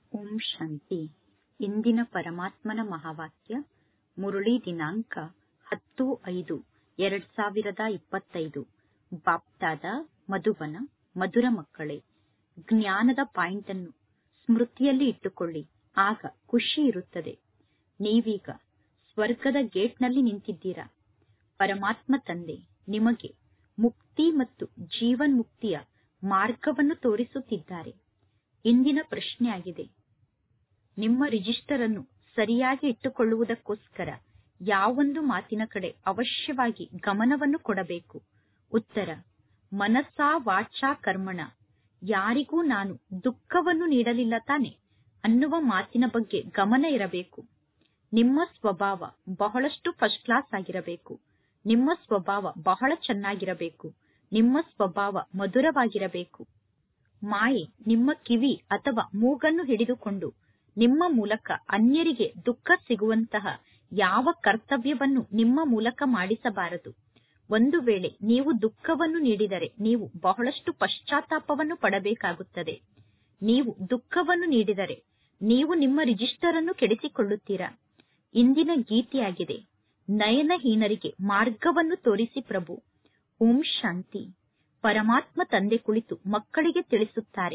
ಓಂ ಶಾಂತಿ ಇಂದಿನ ಪರಮಾತ್ಮನ ಮಹಾವಾಕ್ಯ ಮುರಳಿ ದಿನಾಂಕ ಹತ್ತು ಐದು ಎರಡ್ ಸಾವಿರದ ಇಪ್ಪತ್ತೈದು ಬಾಪ್ದಾದ ಮಧುಬನ ಮಧುರ ಮಕ್ಕಳೇ ಜ್ಞಾನದ ಪಾಯಿಂಟ್ ಅನ್ನು ಸ್ಮೃತಿಯಲ್ಲಿ ಇಟ್ಟುಕೊಳ್ಳಿ ಆಗ ಖುಷಿ ಇರುತ್ತದೆ ನೀವೀಗ ಸ್ವರ್ಗದ ಗೇಟ್ನಲ್ಲಿ ನಿಂತಿದ್ದೀರಾ ಪರಮಾತ್ಮ ತಂದೆ ನಿಮಗೆ ಮುಕ್ತಿ ಮತ್ತು ಜೀವನ್ಮುಕ್ತಿಯ ಮಾರ್ಗವನ್ನು ತೋರಿಸುತ್ತಿದ್ದಾರೆ ಇಂದಿನ ಪ್ರಶ್ನೆಯಾಗಿದೆ ನಿಮ್ಮ ರಿಜಿಸ್ಟರ್ ಅನ್ನು ಸರಿಯಾಗಿ ಇಟ್ಟುಕೊಳ್ಳುವುದಕ್ಕೋಸ್ಕರ ಯಾವೊಂದು ಮಾತಿನ ಕಡೆ ಅವಶ್ಯವಾಗಿ ಗಮನವನ್ನು ಕೊಡಬೇಕು ಉತ್ತರ ಮನಸಾ ವಾಚಾ ಕರ್ಮಣ ಯಾರಿಗೂ ನಾನು ದುಃಖವನ್ನು ನೀಡಲಿಲ್ಲ ತಾನೆ ಅನ್ನುವ ಮಾತಿನ ಬಗ್ಗೆ ಗಮನ ಇರಬೇಕು ನಿಮ್ಮ ಸ್ವಭಾವ ಬಹಳಷ್ಟು ಫಸ್ಟ್ ಕ್ಲಾಸ್ ಆಗಿರಬೇಕು ನಿಮ್ಮ ಸ್ವಭಾವ ಬಹಳ ಚೆನ್ನಾಗಿರಬೇಕು ನಿಮ್ಮ ಸ್ವಭಾವ ಮಧುರವಾಗಿರಬೇಕು ಮಾಯೆ ನಿಮ್ಮ ಕಿವಿ ಅಥವಾ ಮೂಗನ್ನು ಹಿಡಿದುಕೊಂಡು ನಿಮ್ಮ ಮೂಲಕ ಅನ್ಯರಿಗೆ ದುಃಖ ಸಿಗುವಂತಹ ಯಾವ ಕರ್ತವ್ಯವನ್ನು ನಿಮ್ಮ ಮೂಲಕ ಮಾಡಿಸಬಾರದು ಒಂದು ವೇಳೆ ನೀವು ದುಃಖವನ್ನು ನೀಡಿದರೆ ನೀವು ಬಹಳಷ್ಟು ಪಶ್ಚಾತ್ತಾಪವನ್ನು ಪಡಬೇಕಾಗುತ್ತದೆ ನೀವು ದುಃಖವನ್ನು ನೀಡಿದರೆ ನೀವು ನಿಮ್ಮ ರಿಜಿಸ್ಟರ್ ಅನ್ನು ಕೆಡಿಸಿಕೊಳ್ಳುತ್ತೀರಾ ಇಂದಿನ ಗೀತೆಯಾಗಿದೆ ನಯನಹೀನರಿಗೆ ಮಾರ್ಗವನ್ನು ತೋರಿಸಿ ಪ್ರಭು ಓಂ ಶಾಂತಿ ಪರಮಾತ್ಮ ತಂದೆ ಕುಳಿತು ಮಕ್ಕಳಿಗೆ ತಿಳಿಸುತ್ತಾರೆ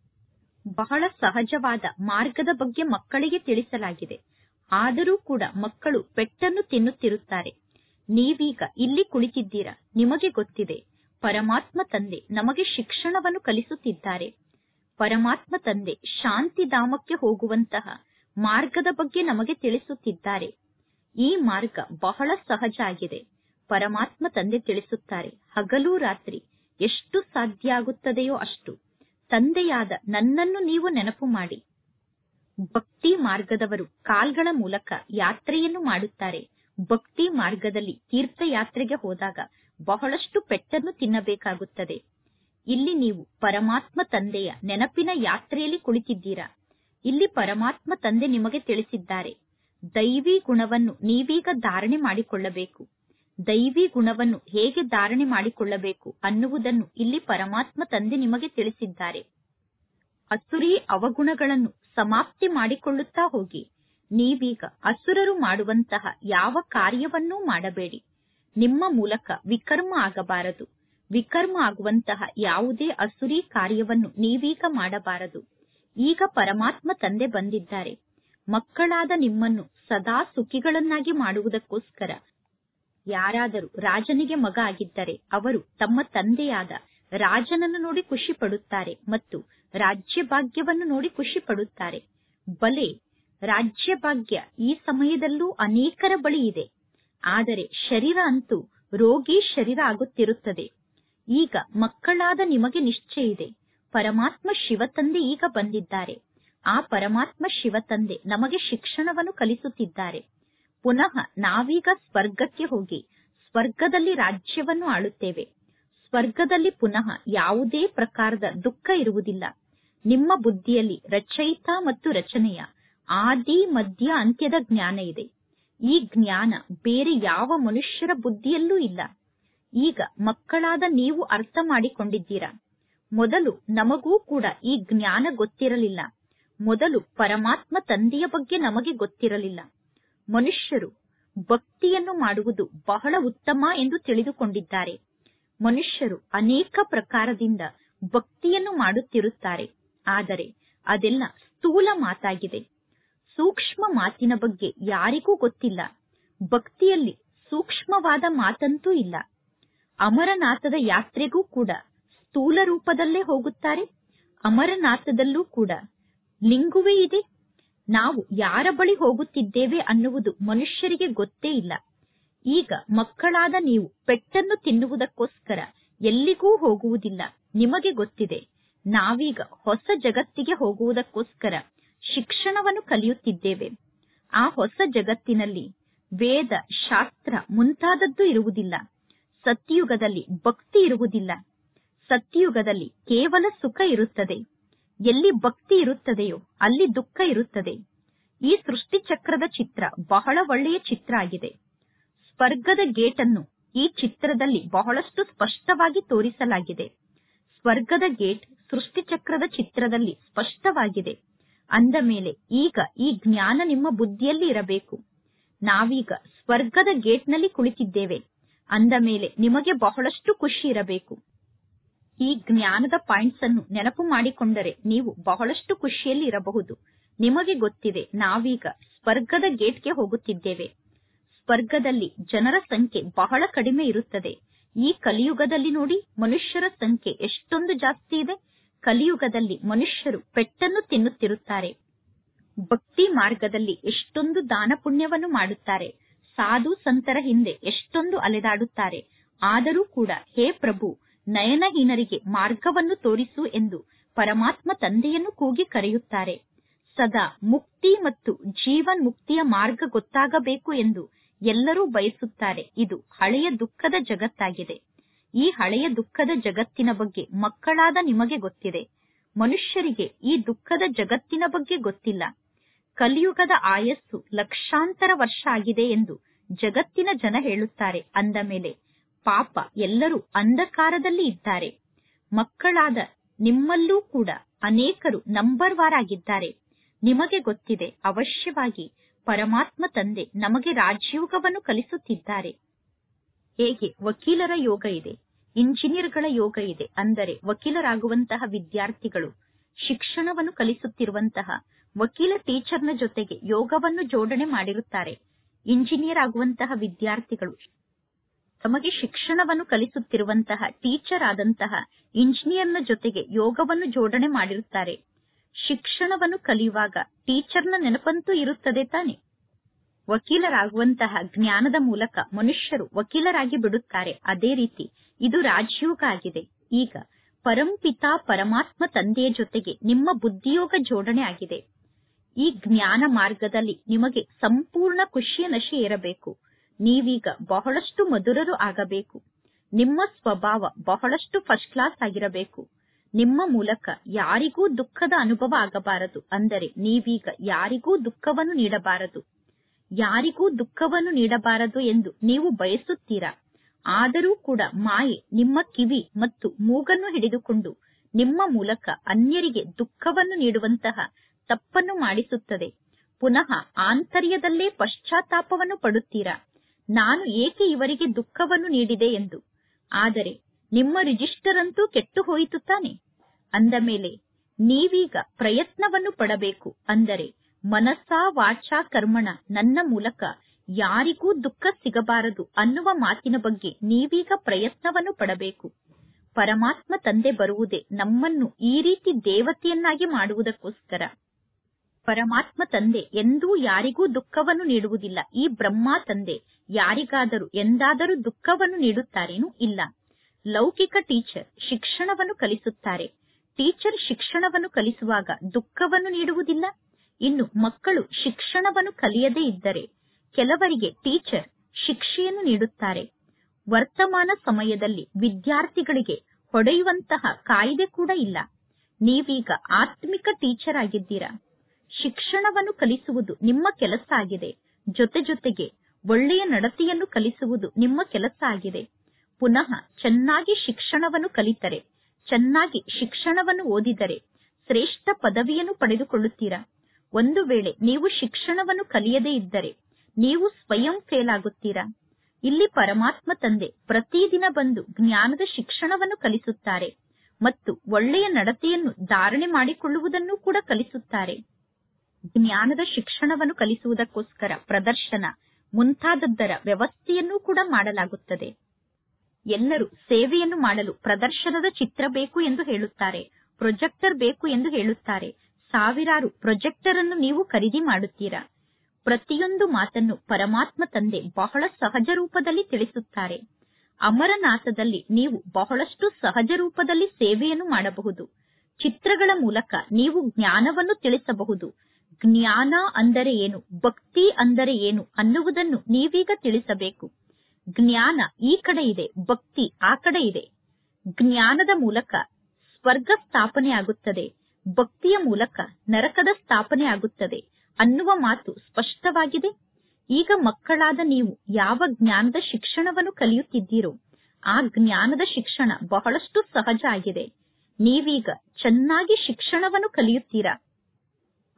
ಬಹಳ ಸಹಜವಾದ ಮಾರ್ಗದ ಬಗ್ಗೆ ಮಕ್ಕಳಿಗೆ ತಿಳಿಸಲಾಗಿದೆ ಆದರೂ ಕೂಡ ಮಕ್ಕಳು ಪೆಟ್ಟನ್ನು ತಿನ್ನುತ್ತಿರುತ್ತಾರೆ ನೀವೀಗ ಇಲ್ಲಿ ಕುಳಿತಿದ್ದೀರಾ ನಿಮಗೆ ಗೊತ್ತಿದೆ ಪರಮಾತ್ಮ ತಂದೆ ನಮಗೆ ಶಿಕ್ಷಣವನ್ನು ಕಲಿಸುತ್ತಿದ್ದಾರೆ ಪರಮಾತ್ಮ ತಂದೆ ಶಾಂತಿಧಾಮಕ್ಕೆ ಹೋಗುವಂತಹ ಮಾರ್ಗದ ಬಗ್ಗೆ ನಮಗೆ ತಿಳಿಸುತ್ತಿದ್ದಾರೆ ಈ ಮಾರ್ಗ ಬಹಳ ಸಹಜ ಆಗಿದೆ ಪರಮಾತ್ಮ ತಂದೆ ತಿಳಿಸುತ್ತಾರೆ ಹಗಲು ರಾತ್ರಿ ಎಷ್ಟು ಸಾಧ್ಯ ಆಗುತ್ತದೆಯೋ ಅಷ್ಟು ತಂದೆಯಾದ ನನ್ನನ್ನು ನೀವು ನೆನಪು ಮಾಡಿ ಭಕ್ತಿ ಮಾರ್ಗದವರು ಕಾಲ್ಗಳ ಮೂಲಕ ಯಾತ್ರೆಯನ್ನು ಮಾಡುತ್ತಾರೆ ಭಕ್ತಿ ಮಾರ್ಗದಲ್ಲಿ ತೀರ್ಥಯಾತ್ರೆಗೆ ಹೋದಾಗ ಬಹಳಷ್ಟು ಪೆಟ್ಟನ್ನು ತಿನ್ನಬೇಕಾಗುತ್ತದೆ ಇಲ್ಲಿ ನೀವು ಪರಮಾತ್ಮ ತಂದೆಯ ನೆನಪಿನ ಯಾತ್ರೆಯಲ್ಲಿ ಕುಳಿತಿದ್ದೀರಾ ಇಲ್ಲಿ ಪರಮಾತ್ಮ ತಂದೆ ನಿಮಗೆ ತಿಳಿಸಿದ್ದಾರೆ ದೈವಿ ಗುಣವನ್ನು ನೀವೀಗ ಧಾರಣೆ ಮಾಡಿಕೊಳ್ಳಬೇಕು ದೈವಿ ಗುಣವನ್ನು ಹೇಗೆ ಧಾರಣೆ ಮಾಡಿಕೊಳ್ಳಬೇಕು ಅನ್ನುವುದನ್ನು ಇಲ್ಲಿ ಪರಮಾತ್ಮ ತಂದೆ ನಿಮಗೆ ತಿಳಿಸಿದ್ದಾರೆ ಅಸುರಿ ಅವಗುಣಗಳನ್ನು ಸಮಾಪ್ತಿ ಮಾಡಿಕೊಳ್ಳುತ್ತಾ ಹೋಗಿ ನೀವೀಗ ಅಸುರರು ಮಾಡುವಂತಹ ಯಾವ ಕಾರ್ಯವನ್ನೂ ಮಾಡಬೇಡಿ ನಿಮ್ಮ ಮೂಲಕ ವಿಕರ್ಮ ಆಗಬಾರದು ವಿಕರ್ಮ ಆಗುವಂತಹ ಯಾವುದೇ ಅಸುರಿ ಕಾರ್ಯವನ್ನು ನೀವೀಗ ಮಾಡಬಾರದು ಈಗ ಪರಮಾತ್ಮ ತಂದೆ ಬಂದಿದ್ದಾರೆ ಮಕ್ಕಳಾದ ನಿಮ್ಮನ್ನು ಸದಾ ಸುಖಿಗಳನ್ನಾಗಿ ಮಾಡುವುದಕ್ಕೋಸ್ಕರ ಯಾರಾದರೂ ರಾಜನಿಗೆ ಮಗ ಆಗಿದ್ದರೆ ಅವರು ತಮ್ಮ ತಂದೆಯಾದ ರಾಜನನ್ನು ನೋಡಿ ಖುಷಿ ಪಡುತ್ತಾರೆ ಮತ್ತು ರಾಜ್ಯ ಭಾಗ್ಯವನ್ನು ನೋಡಿ ಖುಷಿ ಪಡುತ್ತಾರೆ ಬಲೆ ರಾಜ್ಯ ಭಾಗ್ಯ ಈ ಸಮಯದಲ್ಲೂ ಅನೇಕರ ಬಳಿ ಇದೆ ಆದರೆ ಶರೀರ ಅಂತೂ ರೋಗಿ ಶರೀರ ಆಗುತ್ತಿರುತ್ತದೆ ಈಗ ಮಕ್ಕಳಾದ ನಿಮಗೆ ನಿಶ್ಚಯ ಇದೆ ಪರಮಾತ್ಮ ಶಿವತಂದೆ ಈಗ ಬಂದಿದ್ದಾರೆ ಆ ಪರಮಾತ್ಮ ಶಿವತಂದೆ ನಮಗೆ ಶಿಕ್ಷಣವನ್ನು ಕಲಿಸುತ್ತಿದ್ದಾರೆ ಪುನಃ ನಾವೀಗ ಸ್ವರ್ಗಕ್ಕೆ ಹೋಗಿ ಸ್ವರ್ಗದಲ್ಲಿ ರಾಜ್ಯವನ್ನು ಆಳುತ್ತೇವೆ ಸ್ವರ್ಗದಲ್ಲಿ ಪುನಃ ಯಾವುದೇ ಪ್ರಕಾರದ ದುಃಖ ಇರುವುದಿಲ್ಲ ನಿಮ್ಮ ಬುದ್ಧಿಯಲ್ಲಿ ರಚಯಿತ ಮತ್ತು ರಚನೆಯ ಆದಿ ಮಧ್ಯ ಅಂತ್ಯದ ಜ್ಞಾನ ಇದೆ ಈ ಜ್ಞಾನ ಬೇರೆ ಯಾವ ಮನುಷ್ಯರ ಬುದ್ಧಿಯಲ್ಲೂ ಇಲ್ಲ ಈಗ ಮಕ್ಕಳಾದ ನೀವು ಅರ್ಥ ಮಾಡಿಕೊಂಡಿದ್ದೀರಾ ಮೊದಲು ನಮಗೂ ಕೂಡ ಈ ಜ್ಞಾನ ಗೊತ್ತಿರಲಿಲ್ಲ ಮೊದಲು ಪರಮಾತ್ಮ ತಂದೆಯ ಬಗ್ಗೆ ನಮಗೆ ಗೊತ್ತಿರಲಿಲ್ಲ ಮನುಷ್ಯರು ಭಕ್ತಿಯನ್ನು ಮಾಡುವುದು ಬಹಳ ಉತ್ತಮ ಎಂದು ತಿಳಿದುಕೊಂಡಿದ್ದಾರೆ ಮನುಷ್ಯರು ಅನೇಕ ಪ್ರಕಾರದಿಂದ ಭಕ್ತಿಯನ್ನು ಮಾಡುತ್ತಿರುತ್ತಾರೆ ಆದರೆ ಅದೆಲ್ಲ ಸ್ಥೂಲ ಮಾತಾಗಿದೆ ಸೂಕ್ಷ್ಮ ಮಾತಿನ ಬಗ್ಗೆ ಯಾರಿಗೂ ಗೊತ್ತಿಲ್ಲ ಭಕ್ತಿಯಲ್ಲಿ ಸೂಕ್ಷ್ಮವಾದ ಮಾತಂತೂ ಇಲ್ಲ ಅಮರನಾಥದ ಯಾತ್ರೆಗೂ ಕೂಡ ಸ್ಥೂಲ ರೂಪದಲ್ಲೇ ಹೋಗುತ್ತಾರೆ ಅಮರನಾಥದಲ್ಲೂ ಕೂಡ ಲಿಂಗುವೇ ಇದೆ ನಾವು ಯಾರ ಬಳಿ ಹೋಗುತ್ತಿದ್ದೇವೆ ಅನ್ನುವುದು ಮನುಷ್ಯರಿಗೆ ಗೊತ್ತೇ ಇಲ್ಲ ಈಗ ಮಕ್ಕಳಾದ ನೀವು ಪೆಟ್ಟನ್ನು ತಿನ್ನುವುದಕ್ಕೋಸ್ಕರ ಎಲ್ಲಿಗೂ ಹೋಗುವುದಿಲ್ಲ ನಿಮಗೆ ಗೊತ್ತಿದೆ ನಾವೀಗ ಹೊಸ ಜಗತ್ತಿಗೆ ಹೋಗುವುದಕ್ಕೋಸ್ಕರ ಶಿಕ್ಷಣವನ್ನು ಕಲಿಯುತ್ತಿದ್ದೇವೆ ಆ ಹೊಸ ಜಗತ್ತಿನಲ್ಲಿ ವೇದ ಶಾಸ್ತ್ರ ಮುಂತಾದದ್ದು ಇರುವುದಿಲ್ಲ ಸತ್ಯಯುಗದಲ್ಲಿ ಭಕ್ತಿ ಇರುವುದಿಲ್ಲ ಸತ್ಯಯುಗದಲ್ಲಿ ಕೇವಲ ಸುಖ ಇರುತ್ತದೆ ಎಲ್ಲಿ ಭಕ್ತಿ ಇರುತ್ತದೆಯೋ ಅಲ್ಲಿ ದುಃಖ ಇರುತ್ತದೆ ಈ ಸೃಷ್ಟಿ ಚಕ್ರದ ಚಿತ್ರ ಬಹಳ ಒಳ್ಳೆಯ ಚಿತ್ರ ಆಗಿದೆ ಸ್ವರ್ಗದ ಗೇಟ್ ಅನ್ನು ಈ ಚಿತ್ರದಲ್ಲಿ ಬಹಳಷ್ಟು ಸ್ಪಷ್ಟವಾಗಿ ತೋರಿಸಲಾಗಿದೆ ಸ್ವರ್ಗದ ಗೇಟ್ ಸೃಷ್ಟಿ ಚಕ್ರದ ಚಿತ್ರದಲ್ಲಿ ಸ್ಪಷ್ಟವಾಗಿದೆ ಅಂದ ಮೇಲೆ ಈಗ ಈ ಜ್ಞಾನ ನಿಮ್ಮ ಬುದ್ಧಿಯಲ್ಲಿ ಇರಬೇಕು ನಾವೀಗ ಸ್ವರ್ಗದ ಗೇಟ್ನಲ್ಲಿ ಕುಳಿತಿದ್ದೇವೆ ಅಂದ ಮೇಲೆ ನಿಮಗೆ ಬಹಳಷ್ಟು ಖುಷಿ ಇರಬೇಕು ಈ ಜ್ಞಾನದ ಪಾಯಿಂಟ್ಸ್ ಅನ್ನು ನೆನಪು ಮಾಡಿಕೊಂಡರೆ ನೀವು ಬಹಳಷ್ಟು ಖುಷಿಯಲ್ಲಿ ಇರಬಹುದು ನಿಮಗೆ ಗೊತ್ತಿದೆ ನಾವೀಗ ಸ್ವರ್ಗದ ಗೇಟ್ಗೆ ಹೋಗುತ್ತಿದ್ದೇವೆ ಸ್ವರ್ಗದಲ್ಲಿ ಜನರ ಸಂಖ್ಯೆ ಬಹಳ ಕಡಿಮೆ ಇರುತ್ತದೆ ಈ ಕಲಿಯುಗದಲ್ಲಿ ನೋಡಿ ಮನುಷ್ಯರ ಸಂಖ್ಯೆ ಎಷ್ಟೊಂದು ಜಾಸ್ತಿ ಇದೆ ಕಲಿಯುಗದಲ್ಲಿ ಮನುಷ್ಯರು ಪೆಟ್ಟನ್ನು ತಿನ್ನುತ್ತಿರುತ್ತಾರೆ ಭಕ್ತಿ ಮಾರ್ಗದಲ್ಲಿ ಎಷ್ಟೊಂದು ದಾನ ಪುಣ್ಯವನ್ನು ಮಾಡುತ್ತಾರೆ ಸಾಧು ಸಂತರ ಹಿಂದೆ ಎಷ್ಟೊಂದು ಅಲೆದಾಡುತ್ತಾರೆ ಆದರೂ ಕೂಡ ಹೇ ಪ್ರಭು ನಯನಹೀನರಿಗೆ ಮಾರ್ಗವನ್ನು ತೋರಿಸು ಎಂದು ಪರಮಾತ್ಮ ತಂದೆಯನ್ನು ಕೂಗಿ ಕರೆಯುತ್ತಾರೆ ಸದಾ ಮುಕ್ತಿ ಮತ್ತು ಜೀವನ್ ಮುಕ್ತಿಯ ಮಾರ್ಗ ಗೊತ್ತಾಗಬೇಕು ಎಂದು ಎಲ್ಲರೂ ಬಯಸುತ್ತಾರೆ ಇದು ಹಳೆಯ ದುಃಖದ ಜಗತ್ತಾಗಿದೆ ಈ ಹಳೆಯ ದುಃಖದ ಜಗತ್ತಿನ ಬಗ್ಗೆ ಮಕ್ಕಳಾದ ನಿಮಗೆ ಗೊತ್ತಿದೆ ಮನುಷ್ಯರಿಗೆ ಈ ದುಃಖದ ಜಗತ್ತಿನ ಬಗ್ಗೆ ಗೊತ್ತಿಲ್ಲ ಕಲಿಯುಗದ ಆಯಸ್ಸು ಲಕ್ಷಾಂತರ ವರ್ಷ ಆಗಿದೆ ಎಂದು ಜಗತ್ತಿನ ಜನ ಹೇಳುತ್ತಾರೆ ಅಂದ ಮೇಲೆ ಪಾಪ ಎಲ್ಲರೂ ಅಂಧಕಾರದಲ್ಲಿ ಇದ್ದಾರೆ ಮಕ್ಕಳಾದ ನಿಮ್ಮಲ್ಲೂ ಕೂಡ ಅನೇಕರು ನಂಬರ್ ವಾರ್ ಆಗಿದ್ದಾರೆ ನಿಮಗೆ ಗೊತ್ತಿದೆ ಅವಶ್ಯವಾಗಿ ಪರಮಾತ್ಮ ತಂದೆ ನಮಗೆ ರಾಜಯೋಗವನ್ನು ಕಲಿಸುತ್ತಿದ್ದಾರೆ ಹೇಗೆ ವಕೀಲರ ಯೋಗ ಇದೆ ಇಂಜಿನಿಯರ್ಗಳ ಯೋಗ ಇದೆ ಅಂದರೆ ವಕೀಲರಾಗುವಂತಹ ವಿದ್ಯಾರ್ಥಿಗಳು ಶಿಕ್ಷಣವನ್ನು ಕಲಿಸುತ್ತಿರುವಂತಹ ವಕೀಲ ಟೀಚರ್ನ ಜೊತೆಗೆ ಯೋಗವನ್ನು ಜೋಡಣೆ ಮಾಡಿರುತ್ತಾರೆ ಇಂಜಿನಿಯರ್ ಆಗುವಂತಹ ವಿದ್ಯಾರ್ಥಿಗಳು ತಮಗೆ ಶಿಕ್ಷಣವನ್ನು ಕಲಿಸುತ್ತಿರುವಂತಹ ಟೀಚರ್ ಆದಂತಹ ಇಂಜಿನಿಯರ್ನ ಜೊತೆಗೆ ಯೋಗವನ್ನು ಜೋಡಣೆ ಮಾಡಿರುತ್ತಾರೆ ಶಿಕ್ಷಣವನ್ನು ಕಲಿಯುವಾಗ ಟೀಚರ್ನ ನೆನಪಂತೂ ಇರುತ್ತದೆ ತಾನೆ ವಕೀಲರಾಗುವಂತಹ ಜ್ಞಾನದ ಮೂಲಕ ಮನುಷ್ಯರು ವಕೀಲರಾಗಿ ಬಿಡುತ್ತಾರೆ ಅದೇ ರೀತಿ ಇದು ರಾಜಯೋಗ ಆಗಿದೆ ಈಗ ಪರಂಪಿತಾ ಪರಮಾತ್ಮ ತಂದೆಯ ಜೊತೆಗೆ ನಿಮ್ಮ ಬುದ್ಧಿಯೋಗ ಜೋಡಣೆ ಆಗಿದೆ ಈ ಜ್ಞಾನ ಮಾರ್ಗದಲ್ಲಿ ನಿಮಗೆ ಸಂಪೂರ್ಣ ಖುಷಿಯ ನಶೆ ಇರಬೇಕು ನೀವೀಗ ಬಹಳಷ್ಟು ಮಧುರರು ಆಗಬೇಕು ನಿಮ್ಮ ಸ್ವಭಾವ ಬಹಳಷ್ಟು ಫಸ್ಟ್ ಕ್ಲಾಸ್ ಆಗಿರಬೇಕು ನಿಮ್ಮ ಮೂಲಕ ಯಾರಿಗೂ ದುಃಖದ ಅನುಭವ ಆಗಬಾರದು ಅಂದರೆ ನೀವೀಗ ಯಾರಿಗೂ ದುಃಖವನ್ನು ನೀಡಬಾರದು ಯಾರಿಗೂ ದುಃಖವನ್ನು ನೀಡಬಾರದು ಎಂದು ನೀವು ಬಯಸುತ್ತೀರಾ ಆದರೂ ಕೂಡ ಮಾಯೆ ನಿಮ್ಮ ಕಿವಿ ಮತ್ತು ಮೂಗನ್ನು ಹಿಡಿದುಕೊಂಡು ನಿಮ್ಮ ಮೂಲಕ ಅನ್ಯರಿಗೆ ದುಃಖವನ್ನು ನೀಡುವಂತಹ ತಪ್ಪನ್ನು ಮಾಡಿಸುತ್ತದೆ ಪುನಃ ಆಂತರ್ಯದಲ್ಲೇ ಪಶ್ಚಾತ್ತಾಪವನ್ನು ಪಡುತ್ತೀರಾ ನಾನು ಏಕೆ ಇವರಿಗೆ ದುಃಖವನ್ನು ನೀಡಿದೆ ಎಂದು ಆದರೆ ನಿಮ್ಮ ರಿಜಿಸ್ಟರ್ ಅಂತೂ ಕೆಟ್ಟು ಹೋಯಿತು ತಾನೆ ಅಂದ ಮೇಲೆ ನೀವೀಗ ಪ್ರಯತ್ನವನ್ನು ಪಡಬೇಕು ಅಂದರೆ ಮನಸ್ಸಾ ವಾಚಾ ಕರ್ಮಣ ನನ್ನ ಮೂಲಕ ಯಾರಿಗೂ ದುಃಖ ಸಿಗಬಾರದು ಅನ್ನುವ ಮಾತಿನ ಬಗ್ಗೆ ನೀವೀಗ ಪ್ರಯತ್ನವನ್ನು ಪಡಬೇಕು ಪರಮಾತ್ಮ ತಂದೆ ಬರುವುದೇ ನಮ್ಮನ್ನು ಈ ರೀತಿ ದೇವತೆಯನ್ನಾಗಿ ಮಾಡುವುದಕ್ಕೋಸ್ಕರ ಪರಮಾತ್ಮ ತಂದೆ ಎಂದೂ ಯಾರಿಗೂ ದುಃಖವನ್ನು ನೀಡುವುದಿಲ್ಲ ಈ ಬ್ರಹ್ಮ ತಂದೆ ಯಾರಿಗಾದರೂ ಎಂದಾದರೂ ದುಃಖವನ್ನು ನೀಡುತ್ತಾರೇನು ಇಲ್ಲ ಲೌಕಿಕ ಟೀಚರ್ ಶಿಕ್ಷಣವನ್ನು ಕಲಿಸುತ್ತಾರೆ ಟೀಚರ್ ಶಿಕ್ಷಣವನ್ನು ಕಲಿಸುವಾಗ ದುಃಖವನ್ನು ನೀಡುವುದಿಲ್ಲ ಇನ್ನು ಮಕ್ಕಳು ಶಿಕ್ಷಣವನ್ನು ಕಲಿಯದೇ ಇದ್ದರೆ ಕೆಲವರಿಗೆ ಟೀಚರ್ ಶಿಕ್ಷೆಯನ್ನು ನೀಡುತ್ತಾರೆ ವರ್ತಮಾನ ಸಮಯದಲ್ಲಿ ವಿದ್ಯಾರ್ಥಿಗಳಿಗೆ ಹೊಡೆಯುವಂತಹ ಕಾಯ್ದೆ ಕೂಡ ಇಲ್ಲ ನೀವೀಗ ಆತ್ಮಿಕ ಟೀಚರ್ ಆಗಿದ್ದೀರಾ ಶಿಕ್ಷಣವನ್ನು ಕಲಿಸುವುದು ನಿಮ್ಮ ಕೆಲಸ ಆಗಿದೆ ಜೊತೆ ಜೊತೆಗೆ ಒಳ್ಳೆಯ ನಡತೆಯನ್ನು ಕಲಿಸುವುದು ನಿಮ್ಮ ಕೆಲಸ ಆಗಿದೆ ಪುನಃ ಚೆನ್ನಾಗಿ ಶಿಕ್ಷಣವನ್ನು ಕಲಿತರೆ ಚೆನ್ನಾಗಿ ಶಿಕ್ಷಣವನ್ನು ಓದಿದರೆ ಶ್ರೇಷ್ಠ ಪದವಿಯನ್ನು ಪಡೆದುಕೊಳ್ಳುತ್ತೀರಾ ಒಂದು ವೇಳೆ ನೀವು ಶಿಕ್ಷಣವನ್ನು ಕಲಿಯದೇ ಇದ್ದರೆ ನೀವು ಸ್ವಯಂ ಫೇಲ್ ಆಗುತ್ತೀರಾ ಇಲ್ಲಿ ಪರಮಾತ್ಮ ತಂದೆ ಪ್ರತಿದಿನ ಬಂದು ಜ್ಞಾನದ ಶಿಕ್ಷಣವನ್ನು ಕಲಿಸುತ್ತಾರೆ ಮತ್ತು ಒಳ್ಳೆಯ ನಡತೆಯನ್ನು ಧಾರಣೆ ಮಾಡಿಕೊಳ್ಳುವುದನ್ನು ಕೂಡ ಕಲಿಸುತ್ತಾರೆ ಜ್ಞಾನದ ಶಿಕ್ಷಣವನ್ನು ಕಲಿಸುವುದಕ್ಕೋಸ್ಕರ ಪ್ರದರ್ಶನ ಮುಂತಾದದ್ದರ ವ್ಯವಸ್ಥೆಯನ್ನೂ ಕೂಡ ಮಾಡಲಾಗುತ್ತದೆ ಎಲ್ಲರೂ ಸೇವೆಯನ್ನು ಮಾಡಲು ಪ್ರದರ್ಶನದ ಚಿತ್ರ ಬೇಕು ಎಂದು ಹೇಳುತ್ತಾರೆ ಪ್ರೊಜೆಕ್ಟರ್ ಬೇಕು ಎಂದು ಹೇಳುತ್ತಾರೆ ಸಾವಿರಾರು ಪ್ರೊಜೆಕ್ಟರ್ ಅನ್ನು ನೀವು ಖರೀದಿ ಮಾಡುತ್ತೀರಾ ಪ್ರತಿಯೊಂದು ಮಾತನ್ನು ಪರಮಾತ್ಮ ತಂದೆ ಬಹಳ ಸಹಜ ರೂಪದಲ್ಲಿ ತಿಳಿಸುತ್ತಾರೆ ಅಮರನಾಥದಲ್ಲಿ ನೀವು ಬಹಳಷ್ಟು ಸಹಜ ರೂಪದಲ್ಲಿ ಸೇವೆಯನ್ನು ಮಾಡಬಹುದು ಚಿತ್ರಗಳ ಮೂಲಕ ನೀವು ಜ್ಞಾನವನ್ನು ತಿಳಿಸಬಹುದು ಜ್ಞಾನ ಅಂದರೆ ಏನು ಭಕ್ತಿ ಅಂದರೆ ಏನು ಅನ್ನುವುದನ್ನು ನೀವೀಗ ತಿಳಿಸಬೇಕು ಜ್ಞಾನ ಈ ಕಡೆ ಇದೆ ಭಕ್ತಿ ಆ ಕಡೆ ಇದೆ ಜ್ಞಾನದ ಮೂಲಕ ಸ್ವರ್ಗ ಸ್ಥಾಪನೆ ಆಗುತ್ತದೆ ಭಕ್ತಿಯ ಮೂಲಕ ನರಕದ ಸ್ಥಾಪನೆ ಆಗುತ್ತದೆ ಅನ್ನುವ ಮಾತು ಸ್ಪಷ್ಟವಾಗಿದೆ ಈಗ ಮಕ್ಕಳಾದ ನೀವು ಯಾವ ಜ್ಞಾನದ ಶಿಕ್ಷಣವನ್ನು ಕಲಿಯುತ್ತಿದ್ದೀರೋ ಆ ಜ್ಞಾನದ ಶಿಕ್ಷಣ ಬಹಳಷ್ಟು ಸಹಜ ಆಗಿದೆ ನೀವೀಗ ಚೆನ್ನಾಗಿ ಶಿಕ್ಷಣವನ್ನು ಕಲಿಯುತ್ತೀರಾ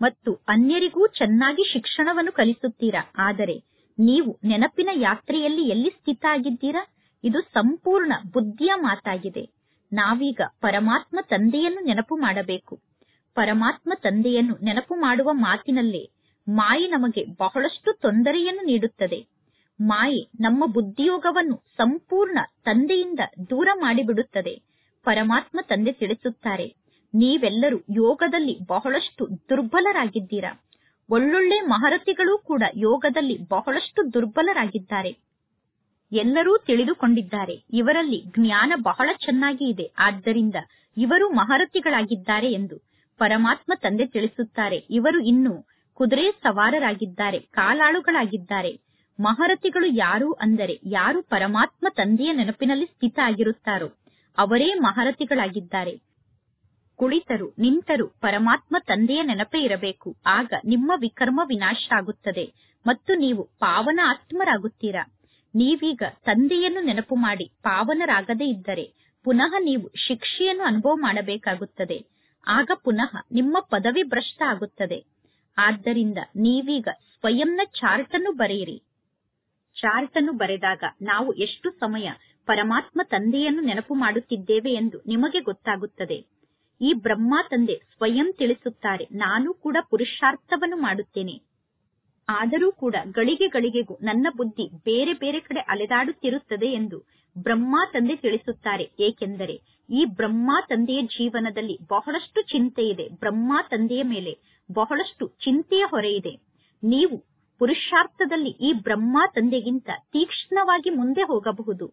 ಮತ್ತು ಅನ್ಯರಿಗೂ ಚೆನ್ನಾಗಿ ಶಿಕ್ಷಣವನ್ನು ಕಲಿಸುತ್ತೀರಾ ಆದರೆ ನೀವು ನೆನಪಿನ ಯಾತ್ರೆಯಲ್ಲಿ ಎಲ್ಲಿ ಸ್ಥಿತ ಆಗಿದ್ದೀರಾ ಇದು ಸಂಪೂರ್ಣ ಬುದ್ಧಿಯ ಮಾತಾಗಿದೆ ನಾವೀಗ ಪರಮಾತ್ಮ ತಂದೆಯನ್ನು ನೆನಪು ಮಾಡಬೇಕು ಪರಮಾತ್ಮ ತಂದೆಯನ್ನು ನೆನಪು ಮಾಡುವ ಮಾತಿನಲ್ಲೇ ಮಾಯೆ ನಮಗೆ ಬಹಳಷ್ಟು ತೊಂದರೆಯನ್ನು ನೀಡುತ್ತದೆ ಮಾಯೆ ನಮ್ಮ ಬುದ್ಧಿಯೋಗವನ್ನು ಸಂಪೂರ್ಣ ತಂದೆಯಿಂದ ದೂರ ಮಾಡಿಬಿಡುತ್ತದೆ ಪರಮಾತ್ಮ ತಂದೆ ತಿಳಿಸುತ್ತಾರೆ ನೀವೆಲ್ಲರೂ ಯೋಗದಲ್ಲಿ ಬಹಳಷ್ಟು ದುರ್ಬಲರಾಗಿದ್ದೀರಾ ಒಳ್ಳೊಳ್ಳೆ ಮಹರತಿಗಳು ಕೂಡ ಯೋಗದಲ್ಲಿ ಬಹಳಷ್ಟು ದುರ್ಬಲರಾಗಿದ್ದಾರೆ ಎಲ್ಲರೂ ತಿಳಿದುಕೊಂಡಿದ್ದಾರೆ ಇವರಲ್ಲಿ ಜ್ಞಾನ ಬಹಳ ಚೆನ್ನಾಗಿ ಇದೆ ಆದ್ದರಿಂದ ಇವರು ಮಹರತಿಗಳಾಗಿದ್ದಾರೆ ಎಂದು ಪರಮಾತ್ಮ ತಂದೆ ತಿಳಿಸುತ್ತಾರೆ ಇವರು ಇನ್ನೂ ಕುದುರೆ ಸವಾರರಾಗಿದ್ದಾರೆ ಕಾಲಾಳುಗಳಾಗಿದ್ದಾರೆ ಮಹರತಿಗಳು ಯಾರು ಅಂದರೆ ಯಾರು ಪರಮಾತ್ಮ ತಂದೆಯ ನೆನಪಿನಲ್ಲಿ ಸ್ಥಿತ ಆಗಿರುತ್ತಾರೋ ಅವರೇ ಮಹರತಿಗಳಾಗಿದ್ದಾರೆ ಕುಳಿತರು ನಿಂತರು ಪರಮಾತ್ಮ ತಂದೆಯ ನೆನಪೇ ಇರಬೇಕು ಆಗ ನಿಮ್ಮ ವಿಕರ್ಮ ವಿನಾಶ ಆಗುತ್ತದೆ ಮತ್ತು ನೀವು ಪಾವನ ಆತ್ಮರಾಗುತ್ತೀರಾ ನೀವೀಗ ತಂದೆಯನ್ನು ನೆನಪು ಮಾಡಿ ಪಾವನರಾಗದೇ ಇದ್ದರೆ ಪುನಃ ನೀವು ಶಿಕ್ಷೆಯನ್ನು ಅನುಭವ ಮಾಡಬೇಕಾಗುತ್ತದೆ ಆಗ ಪುನಃ ನಿಮ್ಮ ಪದವಿ ಭ್ರಷ್ಟ ಆಗುತ್ತದೆ ಆದ್ದರಿಂದ ನೀವೀಗ ಸ್ವಯಂನ ಚಾರ್ಟ್ ಅನ್ನು ಬರೆಯಿರಿ ಚಾರ್ಟ್ ಅನ್ನು ಬರೆದಾಗ ನಾವು ಎಷ್ಟು ಸಮಯ ಪರಮಾತ್ಮ ತಂದೆಯನ್ನು ನೆನಪು ಮಾಡುತ್ತಿದ್ದೇವೆ ಎಂದು ನಿಮಗೆ ಗೊತ್ತಾಗುತ್ತದೆ ಈ ಬ್ರಹ್ಮ ತಂದೆ ಸ್ವಯಂ ತಿಳಿಸುತ್ತಾರೆ ನಾನು ಕೂಡ ಪುರುಷಾರ್ಥವನ್ನು ಮಾಡುತ್ತೇನೆ ಆದರೂ ಕೂಡ ಗಳಿಗೆ ಗಳಿಗೆಗೂ ನನ್ನ ಬುದ್ಧಿ ಬೇರೆ ಬೇರೆ ಕಡೆ ಅಲೆದಾಡುತ್ತಿರುತ್ತದೆ ಎಂದು ಬ್ರಹ್ಮ ತಂದೆ ತಿಳಿಸುತ್ತಾರೆ ಏಕೆಂದರೆ ಈ ಬ್ರಹ್ಮ ತಂದೆಯ ಜೀವನದಲ್ಲಿ ಬಹಳಷ್ಟು ಚಿಂತೆ ಇದೆ ಬ್ರಹ್ಮ ತಂದೆಯ ಮೇಲೆ ಬಹಳಷ್ಟು ಚಿಂತೆಯ ಹೊರೆ ಇದೆ ನೀವು ಪುರುಷಾರ್ಥದಲ್ಲಿ ಈ ಬ್ರಹ್ಮ ತಂದೆಗಿಂತ ತೀಕ್ಷ್ಣವಾಗಿ ಮುಂದೆ ಹೋಗಬಹುದು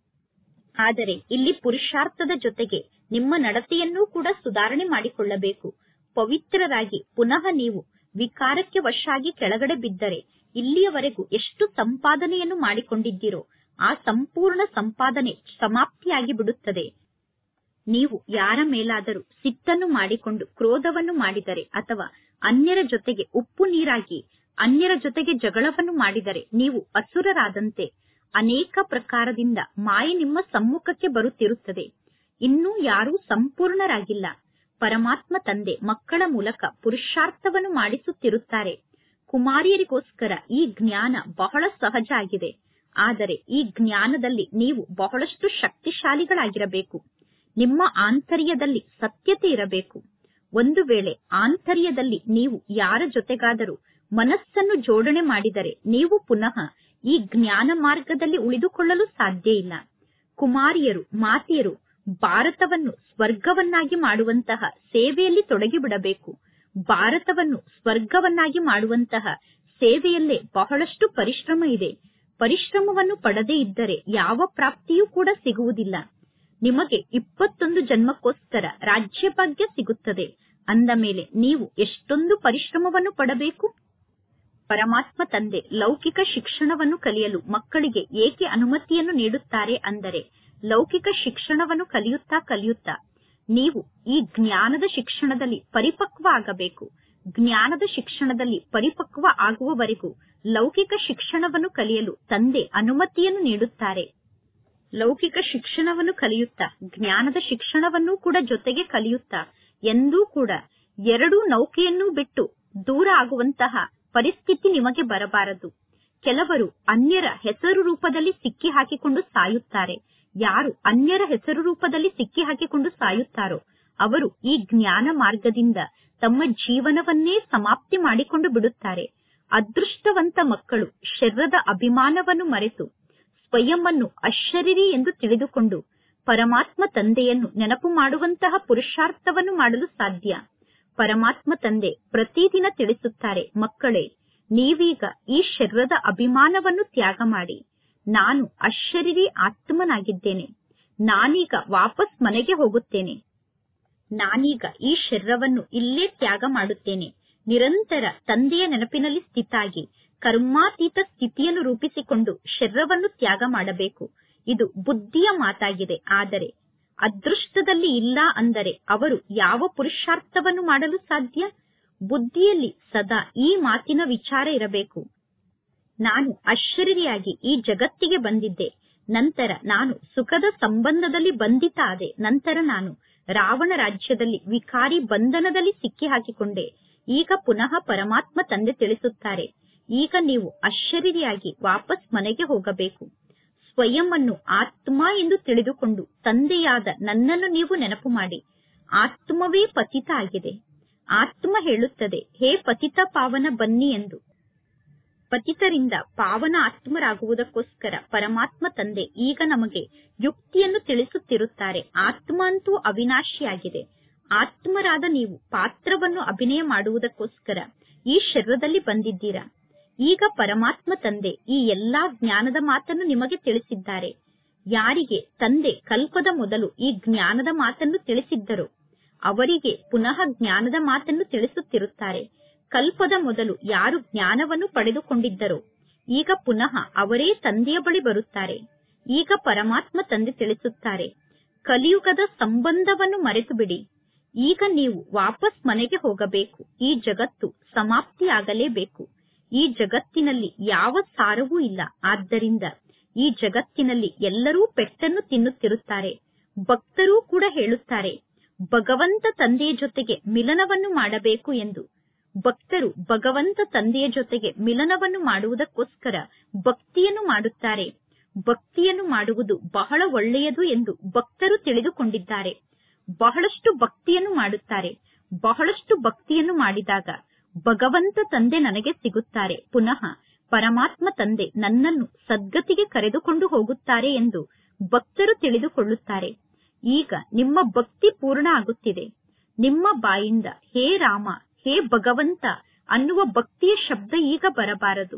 ಆದರೆ ಇಲ್ಲಿ ಪುರುಷಾರ್ಥದ ಜೊತೆಗೆ ನಿಮ್ಮ ನಡತೆಯನ್ನೂ ಕೂಡ ಸುಧಾರಣೆ ಮಾಡಿಕೊಳ್ಳಬೇಕು ಪವಿತ್ರರಾಗಿ ಪುನಃ ನೀವು ವಿಕಾರಕ್ಕೆ ವಶಾಗಿ ಕೆಳಗಡೆ ಬಿದ್ದರೆ ಇಲ್ಲಿಯವರೆಗೂ ಎಷ್ಟು ಸಂಪಾದನೆಯನ್ನು ಮಾಡಿಕೊಂಡಿದ್ದೀರೋ ಆ ಸಂಪೂರ್ಣ ಸಂಪಾದನೆ ಸಮಾಪ್ತಿಯಾಗಿ ಬಿಡುತ್ತದೆ ನೀವು ಯಾರ ಮೇಲಾದರೂ ಸಿಟ್ಟನ್ನು ಮಾಡಿಕೊಂಡು ಕ್ರೋಧವನ್ನು ಮಾಡಿದರೆ ಅಥವಾ ಅನ್ಯರ ಜೊತೆಗೆ ಉಪ್ಪು ನೀರಾಗಿ ಅನ್ಯರ ಜೊತೆಗೆ ಜಗಳವನ್ನು ಮಾಡಿದರೆ ನೀವು ಅಸುರರಾದಂತೆ ಅನೇಕ ಪ್ರಕಾರದಿಂದ ಮಾಯೆ ನಿಮ್ಮ ಸಮ್ಮುಖಕ್ಕೆ ಬರುತ್ತಿರುತ್ತದೆ ಇನ್ನೂ ಯಾರೂ ಸಂಪೂರ್ಣರಾಗಿಲ್ಲ ಪರಮಾತ್ಮ ತಂದೆ ಮಕ್ಕಳ ಮೂಲಕ ಪುರುಷಾರ್ಥವನ್ನು ಮಾಡಿಸುತ್ತಿರುತ್ತಾರೆ ಕುಮಾರಿಯರಿಗೋಸ್ಕರ ಈ ಜ್ಞಾನ ಬಹಳ ಸಹಜ ಆಗಿದೆ ಆದರೆ ಈ ಜ್ಞಾನದಲ್ಲಿ ನೀವು ಬಹಳಷ್ಟು ಶಕ್ತಿಶಾಲಿಗಳಾಗಿರಬೇಕು ನಿಮ್ಮ ಆಂತರ್ಯದಲ್ಲಿ ಸತ್ಯತೆ ಇರಬೇಕು ಒಂದು ವೇಳೆ ಆಂತರ್ಯದಲ್ಲಿ ನೀವು ಯಾರ ಜೊತೆಗಾದರೂ ಮನಸ್ಸನ್ನು ಜೋಡಣೆ ಮಾಡಿದರೆ ನೀವು ಪುನಃ ಈ ಜ್ಞಾನ ಮಾರ್ಗದಲ್ಲಿ ಉಳಿದುಕೊಳ್ಳಲು ಸಾಧ್ಯ ಇಲ್ಲ ಕುಮಾರಿಯರು ಮಾತೆಯರು ಭಾರತವನ್ನು ಸ್ವರ್ಗವನ್ನಾಗಿ ಮಾಡುವಂತಹ ಸೇವೆಯಲ್ಲಿ ತೊಡಗಿಬಿಡಬೇಕು ಭಾರತವನ್ನು ಸ್ವರ್ಗವನ್ನಾಗಿ ಮಾಡುವಂತಹ ಸೇವೆಯಲ್ಲೇ ಬಹಳಷ್ಟು ಪರಿಶ್ರಮ ಇದೆ ಪರಿಶ್ರಮವನ್ನು ಪಡದೇ ಇದ್ದರೆ ಯಾವ ಪ್ರಾಪ್ತಿಯೂ ಕೂಡ ಸಿಗುವುದಿಲ್ಲ ನಿಮಗೆ ಇಪ್ಪತ್ತೊಂದು ಜನ್ಮಕ್ಕೋಸ್ಕರ ರಾಜ್ಯಭಾಗ್ಯ ಸಿಗುತ್ತದೆ ಅಂದ ಮೇಲೆ ನೀವು ಎಷ್ಟೊಂದು ಪರಿಶ್ರಮವನ್ನು ಪಡಬೇಕು ಪರಮಾತ್ಮ ತಂದೆ ಲೌಕಿಕ ಶಿಕ್ಷಣವನ್ನು ಕಲಿಯಲು ಮಕ್ಕಳಿಗೆ ಏಕೆ ಅನುಮತಿಯನ್ನು ನೀಡುತ್ತಾರೆ ಅಂದರೆ ಲೌಕಿಕ ಶಿಕ್ಷಣವನ್ನು ಕಲಿಯುತ್ತಾ ಕಲಿಯುತ್ತಾ ನೀವು ಈ ಜ್ಞಾನದ ಶಿಕ್ಷಣದಲ್ಲಿ ಪರಿಪಕ್ವ ಆಗಬೇಕು ಜ್ಞಾನದ ಶಿಕ್ಷಣದಲ್ಲಿ ಪರಿಪಕ್ವ ಆಗುವವರೆಗೂ ಲೌಕಿಕ ಶಿಕ್ಷಣವನ್ನು ಕಲಿಯಲು ತಂದೆ ಅನುಮತಿಯನ್ನು ನೀಡುತ್ತಾರೆ ಲೌಕಿಕ ಶಿಕ್ಷಣವನ್ನು ಕಲಿಯುತ್ತಾ ಜ್ಞಾನದ ಶಿಕ್ಷಣವನ್ನೂ ಕೂಡ ಜೊತೆಗೆ ಕಲಿಯುತ್ತಾ ಎಂದೂ ಕೂಡ ಎರಡೂ ನೌಕೆಯನ್ನೂ ಬಿಟ್ಟು ದೂರ ಆಗುವಂತಹ ಪರಿಸ್ಥಿತಿ ನಿಮಗೆ ಬರಬಾರದು ಕೆಲವರು ಅನ್ಯರ ಹೆಸರು ರೂಪದಲ್ಲಿ ಸಿಕ್ಕಿ ಹಾಕಿಕೊಂಡು ಸಾಯುತ್ತಾರೆ ಯಾರು ಅನ್ಯರ ಹೆಸರು ರೂಪದಲ್ಲಿ ಸಿಕ್ಕಿ ಹಾಕಿಕೊಂಡು ಸಾಯುತ್ತಾರೋ ಅವರು ಈ ಜ್ಞಾನ ಮಾರ್ಗದಿಂದ ತಮ್ಮ ಜೀವನವನ್ನೇ ಸಮಾಪ್ತಿ ಮಾಡಿಕೊಂಡು ಬಿಡುತ್ತಾರೆ ಅದೃಷ್ಟವಂತ ಮಕ್ಕಳು ಶರೀರದ ಅಭಿಮಾನವನ್ನು ಮರೆತು ಸ್ವಯಂವನ್ನು ಅಶರೀರಿ ಎಂದು ತಿಳಿದುಕೊಂಡು ಪರಮಾತ್ಮ ತಂದೆಯನ್ನು ನೆನಪು ಮಾಡುವಂತಹ ಪುರುಷಾರ್ಥವನ್ನು ಮಾಡಲು ಸಾಧ್ಯ ಪರಮಾತ್ಮ ತಂದೆ ಪ್ರತಿದಿನ ತಿಳಿಸುತ್ತಾರೆ ಮಕ್ಕಳೇ ನೀವೀಗ ಈ ಶರೀರದ ಅಭಿಮಾನವನ್ನು ತ್ಯಾಗ ಮಾಡಿ ನಾನು ಅಶರೀರಿ ಆತ್ಮನಾಗಿದ್ದೇನೆ ನಾನೀಗ ವಾಪಸ್ ಮನೆಗೆ ಹೋಗುತ್ತೇನೆ ನಾನೀಗ ಈ ಶರೀರವನ್ನು ಇಲ್ಲೇ ತ್ಯಾಗ ಮಾಡುತ್ತೇನೆ ನಿರಂತರ ತಂದೆಯ ನೆನಪಿನಲ್ಲಿ ಸ್ಥಿತಾಗಿ ಕರ್ಮಾತೀತ ಸ್ಥಿತಿಯನ್ನು ರೂಪಿಸಿಕೊಂಡು ಶರೀರವನ್ನು ತ್ಯಾಗ ಮಾಡಬೇಕು ಇದು ಬುದ್ಧಿಯ ಮಾತಾಗಿದೆ ಆದರೆ ಅದೃಷ್ಟದಲ್ಲಿ ಇಲ್ಲ ಅಂದರೆ ಅವರು ಯಾವ ಪುರುಷಾರ್ಥವನ್ನು ಮಾಡಲು ಸಾಧ್ಯ ಬುದ್ಧಿಯಲ್ಲಿ ಸದಾ ಈ ಮಾತಿನ ವಿಚಾರ ಇರಬೇಕು ನಾನು ಅಶರೀರಿಯಾಗಿ ಈ ಜಗತ್ತಿಗೆ ಬಂದಿದ್ದೆ ನಂತರ ನಾನು ಸುಖದ ಸಂಬಂಧದಲ್ಲಿ ಬಂಧಿತ ಆದೆ ನಂತರ ನಾನು ರಾವಣ ರಾಜ್ಯದಲ್ಲಿ ವಿಕಾರಿ ಬಂಧನದಲ್ಲಿ ಸಿಕ್ಕಿ ಹಾಕಿಕೊಂಡೆ ಈಗ ಪುನಃ ಪರಮಾತ್ಮ ತಂದೆ ತಿಳಿಸುತ್ತಾರೆ ಈಗ ನೀವು ಅಶರೀರಿಯಾಗಿ ವಾಪಸ್ ಮನೆಗೆ ಹೋಗಬೇಕು ಸ್ವಯಂ ಅನ್ನು ಆತ್ಮ ಎಂದು ತಿಳಿದುಕೊಂಡು ತಂದೆಯಾದ ನನ್ನನ್ನು ನೀವು ನೆನಪು ಮಾಡಿ ಆತ್ಮವೇ ಪತಿತ ಆಗಿದೆ ಆತ್ಮ ಹೇಳುತ್ತದೆ ಹೇ ಪತಿತ ಪಾವನ ಬನ್ನಿ ಎಂದು ಪತಿತರಿಂದ ಪಾವನ ಆತ್ಮರಾಗುವುದಕ್ಕೋಸ್ಕರ ಪರಮಾತ್ಮ ತಂದೆ ಈಗ ನಮಗೆ ಯುಕ್ತಿಯನ್ನು ತಿಳಿಸುತ್ತಿರುತ್ತಾರೆ ಆತ್ಮ ಅಂತೂ ಅವಿನಾಶಿಯಾಗಿದೆ ಆತ್ಮರಾದ ನೀವು ಪಾತ್ರವನ್ನು ಅಭಿನಯ ಮಾಡುವುದಕ್ಕೋಸ್ಕರ ಈ ಶರೀರದಲ್ಲಿ ಬಂದಿದ್ದೀರಾ ಈಗ ಪರಮಾತ್ಮ ತಂದೆ ಈ ಎಲ್ಲಾ ಜ್ಞಾನದ ಮಾತನ್ನು ನಿಮಗೆ ತಿಳಿಸಿದ್ದಾರೆ ಯಾರಿಗೆ ತಂದೆ ಕಲ್ಪದ ಮೊದಲು ಈ ಜ್ಞಾನದ ಮಾತನ್ನು ತಿಳಿಸಿದ್ದರೋ ಅವರಿಗೆ ಪುನಃ ಜ್ಞಾನದ ಮಾತನ್ನು ತಿಳಿಸುತ್ತಿರುತ್ತಾರೆ ಕಲ್ಪದ ಮೊದಲು ಯಾರು ಜ್ಞಾನವನ್ನು ಪಡೆದುಕೊಂಡಿದ್ದರೋ ಈಗ ಪುನಃ ಅವರೇ ತಂದೆಯ ಬಳಿ ಬರುತ್ತಾರೆ ಈಗ ಪರಮಾತ್ಮ ತಂದೆ ತಿಳಿಸುತ್ತಾರೆ ಕಲಿಯುಗದ ಸಂಬಂಧವನ್ನು ಮರೆತು ಬಿಡಿ ಈಗ ನೀವು ವಾಪಸ್ ಮನೆಗೆ ಹೋಗಬೇಕು ಈ ಜಗತ್ತು ಸಮಾಪ್ತಿಯಾಗಲೇಬೇಕು ಈ ಜಗತ್ತಿನಲ್ಲಿ ಯಾವ ಸಾರವೂ ಇಲ್ಲ ಆದ್ದರಿಂದ ಈ ಜಗತ್ತಿನಲ್ಲಿ ಎಲ್ಲರೂ ಪೆಟ್ಟನ್ನು ತಿನ್ನುತ್ತಿರುತ್ತಾರೆ ಭಕ್ತರೂ ಕೂಡ ಹೇಳುತ್ತಾರೆ ಭಗವಂತ ತಂದೆಯ ಜೊತೆಗೆ ಮಿಲನವನ್ನು ಮಾಡಬೇಕು ಎಂದು ಭಕ್ತರು ಭಗವಂತ ತಂದೆಯ ಜೊತೆಗೆ ಮಿಲನವನ್ನು ಮಾಡುವುದಕ್ಕೋಸ್ಕರ ಭಕ್ತಿಯನ್ನು ಮಾಡುತ್ತಾರೆ ಭಕ್ತಿಯನ್ನು ಮಾಡುವುದು ಬಹಳ ಒಳ್ಳೆಯದು ಎಂದು ಭಕ್ತರು ತಿಳಿದುಕೊಂಡಿದ್ದಾರೆ ಬಹಳಷ್ಟು ಭಕ್ತಿಯನ್ನು ಮಾಡುತ್ತಾರೆ ಬಹಳಷ್ಟು ಭಕ್ತಿಯನ್ನು ಮಾಡಿದಾಗ ಭಗವಂತ ತಂದೆ ನನಗೆ ಸಿಗುತ್ತಾರೆ ಪುನಃ ಪರಮಾತ್ಮ ತಂದೆ ನನ್ನನ್ನು ಸದ್ಗತಿಗೆ ಕರೆದುಕೊಂಡು ಹೋಗುತ್ತಾರೆ ಎಂದು ಭಕ್ತರು ತಿಳಿದುಕೊಳ್ಳುತ್ತಾರೆ ಈಗ ನಿಮ್ಮ ಭಕ್ತಿ ಪೂರ್ಣ ಆಗುತ್ತಿದೆ ನಿಮ್ಮ ಬಾಯಿಂದ ಹೇ ರಾಮ ಹೇ ಭಗವಂತ ಅನ್ನುವ ಭಕ್ತಿಯ ಶಬ್ದ ಈಗ ಬರಬಾರದು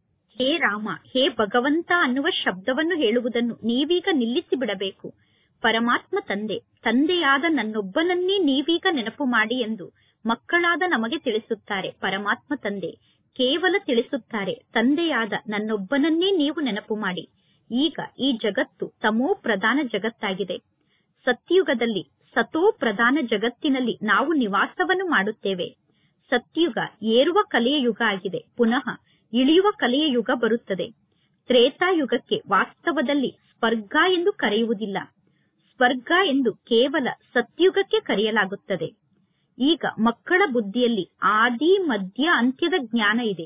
ಹೇ ರಾಮ ಹೇ ಭಗವಂತ ಅನ್ನುವ ಶಬ್ದವನ್ನು ಹೇಳುವುದನ್ನು ನೀವೀಗ ನಿಲ್ಲಿಸಿ ಬಿಡಬೇಕು ಪರಮಾತ್ಮ ತಂದೆ ತಂದೆಯಾದ ನನ್ನೊಬ್ಬನನ್ನೇ ನೀವೀಗ ನೆನಪು ಮಾಡಿ ಎಂದು ಮಕ್ಕಳಾದ ನಮಗೆ ತಿಳಿಸುತ್ತಾರೆ ಪರಮಾತ್ಮ ತಂದೆ ಕೇವಲ ತಿಳಿಸುತ್ತಾರೆ ತಂದೆಯಾದ ನನ್ನೊಬ್ಬನನ್ನೇ ನೀವು ನೆನಪು ಮಾಡಿ ಈಗ ಈ ಜಗತ್ತು ತಮೋ ಪ್ರಧಾನ ಜಗತ್ತಾಗಿದೆ ಸತ್ಯುಗದಲ್ಲಿ ಸತೋ ಪ್ರಧಾನ ಜಗತ್ತಿನಲ್ಲಿ ನಾವು ನಿವಾಸವನ್ನು ಮಾಡುತ್ತೇವೆ ಸತ್ಯುಗ ಏರುವ ಕಲೆಯ ಯುಗ ಆಗಿದೆ ಪುನಃ ಇಳಿಯುವ ಕಲೆಯ ಯುಗ ಬರುತ್ತದೆ ತ್ರೇತಾಯುಗಕ್ಕೆ ವಾಸ್ತವದಲ್ಲಿ ಸ್ವರ್ಗ ಎಂದು ಕರೆಯುವುದಿಲ್ಲ ಸ್ವರ್ಗ ಎಂದು ಕೇವಲ ಸತ್ಯುಗಕ್ಕೆ ಕರೆಯಲಾಗುತ್ತದೆ ಈಗ ಮಕ್ಕಳ ಬುದ್ಧಿಯಲ್ಲಿ ಆದಿ ಮಧ್ಯ ಅಂತ್ಯದ ಜ್ಞಾನ ಇದೆ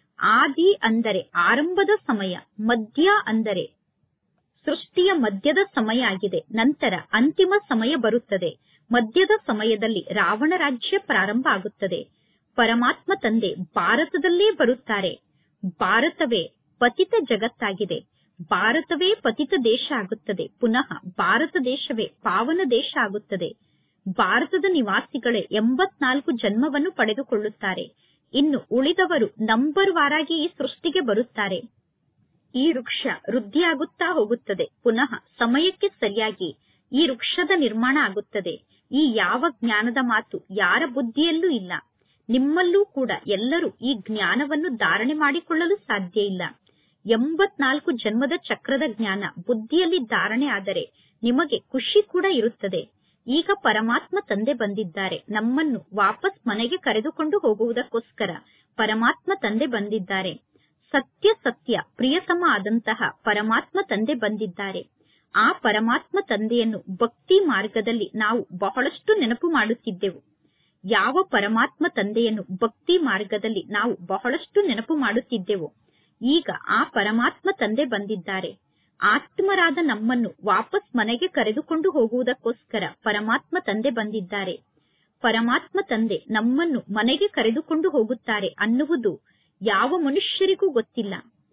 ಆದಿ ಅಂದರೆ ಆರಂಭದ ಸಮಯ ಮಧ್ಯ ಅಂದರೆ ಸೃಷ್ಟಿಯ ಮಧ್ಯದ ಸಮಯ ಆಗಿದೆ ನಂತರ ಅಂತಿಮ ಸಮಯ ಬರುತ್ತದೆ ಮಧ್ಯದ ಸಮಯದಲ್ಲಿ ರಾವಣ ರಾಜ್ಯ ಪ್ರಾರಂಭ ಆಗುತ್ತದೆ ಪರಮಾತ್ಮ ತಂದೆ ಭಾರತದಲ್ಲೇ ಬರುತ್ತಾರೆ ಭಾರತವೇ ಪತಿತ ಜಗತ್ತಾಗಿದೆ ಭಾರತವೇ ಪತಿತ ದೇಶ ಆಗುತ್ತದೆ ಪುನಃ ಭಾರತ ದೇಶವೇ ಪಾವನ ದೇಶ ಆಗುತ್ತದೆ ಭಾರತದ ನಿವಾಸಿಗಳೇ ಎಂಬತ್ನಾಲ್ಕು ಜನ್ಮವನ್ನು ಪಡೆದುಕೊಳ್ಳುತ್ತಾರೆ ಇನ್ನು ಉಳಿದವರು ನಂಬರ್ ವಾರಾಗಿ ಈ ಸೃಷ್ಟಿಗೆ ಬರುತ್ತಾರೆ ಈ ವೃಕ್ಷ ವೃದ್ಧಿಯಾಗುತ್ತಾ ಹೋಗುತ್ತದೆ ಪುನಃ ಸಮಯಕ್ಕೆ ಸರಿಯಾಗಿ ಈ ವೃಕ್ಷದ ನಿರ್ಮಾಣ ಆಗುತ್ತದೆ ಈ ಯಾವ ಜ್ಞಾನದ ಮಾತು ಯಾರ ಬುದ್ಧಿಯಲ್ಲೂ ಇಲ್ಲ ನಿಮ್ಮಲ್ಲೂ ಕೂಡ ಎಲ್ಲರೂ ಈ ಜ್ಞಾನವನ್ನು ಧಾರಣೆ ಮಾಡಿಕೊಳ್ಳಲು ಸಾಧ್ಯ ಇಲ್ಲ ಎಂಬತ್ನಾಲ್ಕು ಜನ್ಮದ ಚಕ್ರದ ಜ್ಞಾನ ಬುದ್ಧಿಯಲ್ಲಿ ಧಾರಣೆ ಆದರೆ ನಿಮಗೆ ಖುಷಿ ಕೂಡ ಇರುತ್ತದೆ ಈಗ ಪರಮಾತ್ಮ ತಂದೆ ಬಂದಿದ್ದಾರೆ ನಮ್ಮನ್ನು ವಾಪಸ್ ಮನೆಗೆ ಕರೆದುಕೊಂಡು ಹೋಗುವುದಕ್ಕೋಸ್ಕರ ಪರಮಾತ್ಮ ತಂದೆ ಬಂದಿದ್ದಾರೆ ಸತ್ಯ ಸತ್ಯ ಪ್ರಿಯತಮ ಆದಂತಹ ಪರಮಾತ್ಮ ತಂದೆ ಬಂದಿದ್ದಾರೆ ಆ ಪರಮಾತ್ಮ ತಂದೆಯನ್ನು ಭಕ್ತಿ ಮಾರ್ಗದಲ್ಲಿ ನಾವು ಬಹಳಷ್ಟು ನೆನಪು ಮಾಡುತ್ತಿದ್ದೆವು ಯಾವ ಪರಮಾತ್ಮ ತಂದೆಯನ್ನು ಭಕ್ತಿ ಮಾರ್ಗದಲ್ಲಿ ನಾವು ಬಹಳಷ್ಟು ನೆನಪು ಮಾಡುತ್ತಿದ್ದೆವು ಈಗ ಆ ಪರಮಾತ್ಮ ತಂದೆ ಬಂದಿದ್ದಾರೆ ಆತ್ಮರಾದ ನಮ್ಮನ್ನು ವಾಪಸ್ ಮನೆಗೆ ಕರೆದುಕೊಂಡು ಹೋಗುವುದಕ್ಕೋಸ್ಕರ ಪರಮಾತ್ಮ ತಂದೆ ಬಂದಿದ್ದಾರೆ ಪರಮಾತ್ಮ ತಂದೆ ನಮ್ಮನ್ನು ಮನೆಗೆ ಕರೆದುಕೊಂಡು ಹೋಗುತ್ತಾರೆ ಅನ್ನುವುದು ಯಾವ ಮನುಷ್ಯರಿಗೂ ಗೊತ್ತಿಲ್ಲ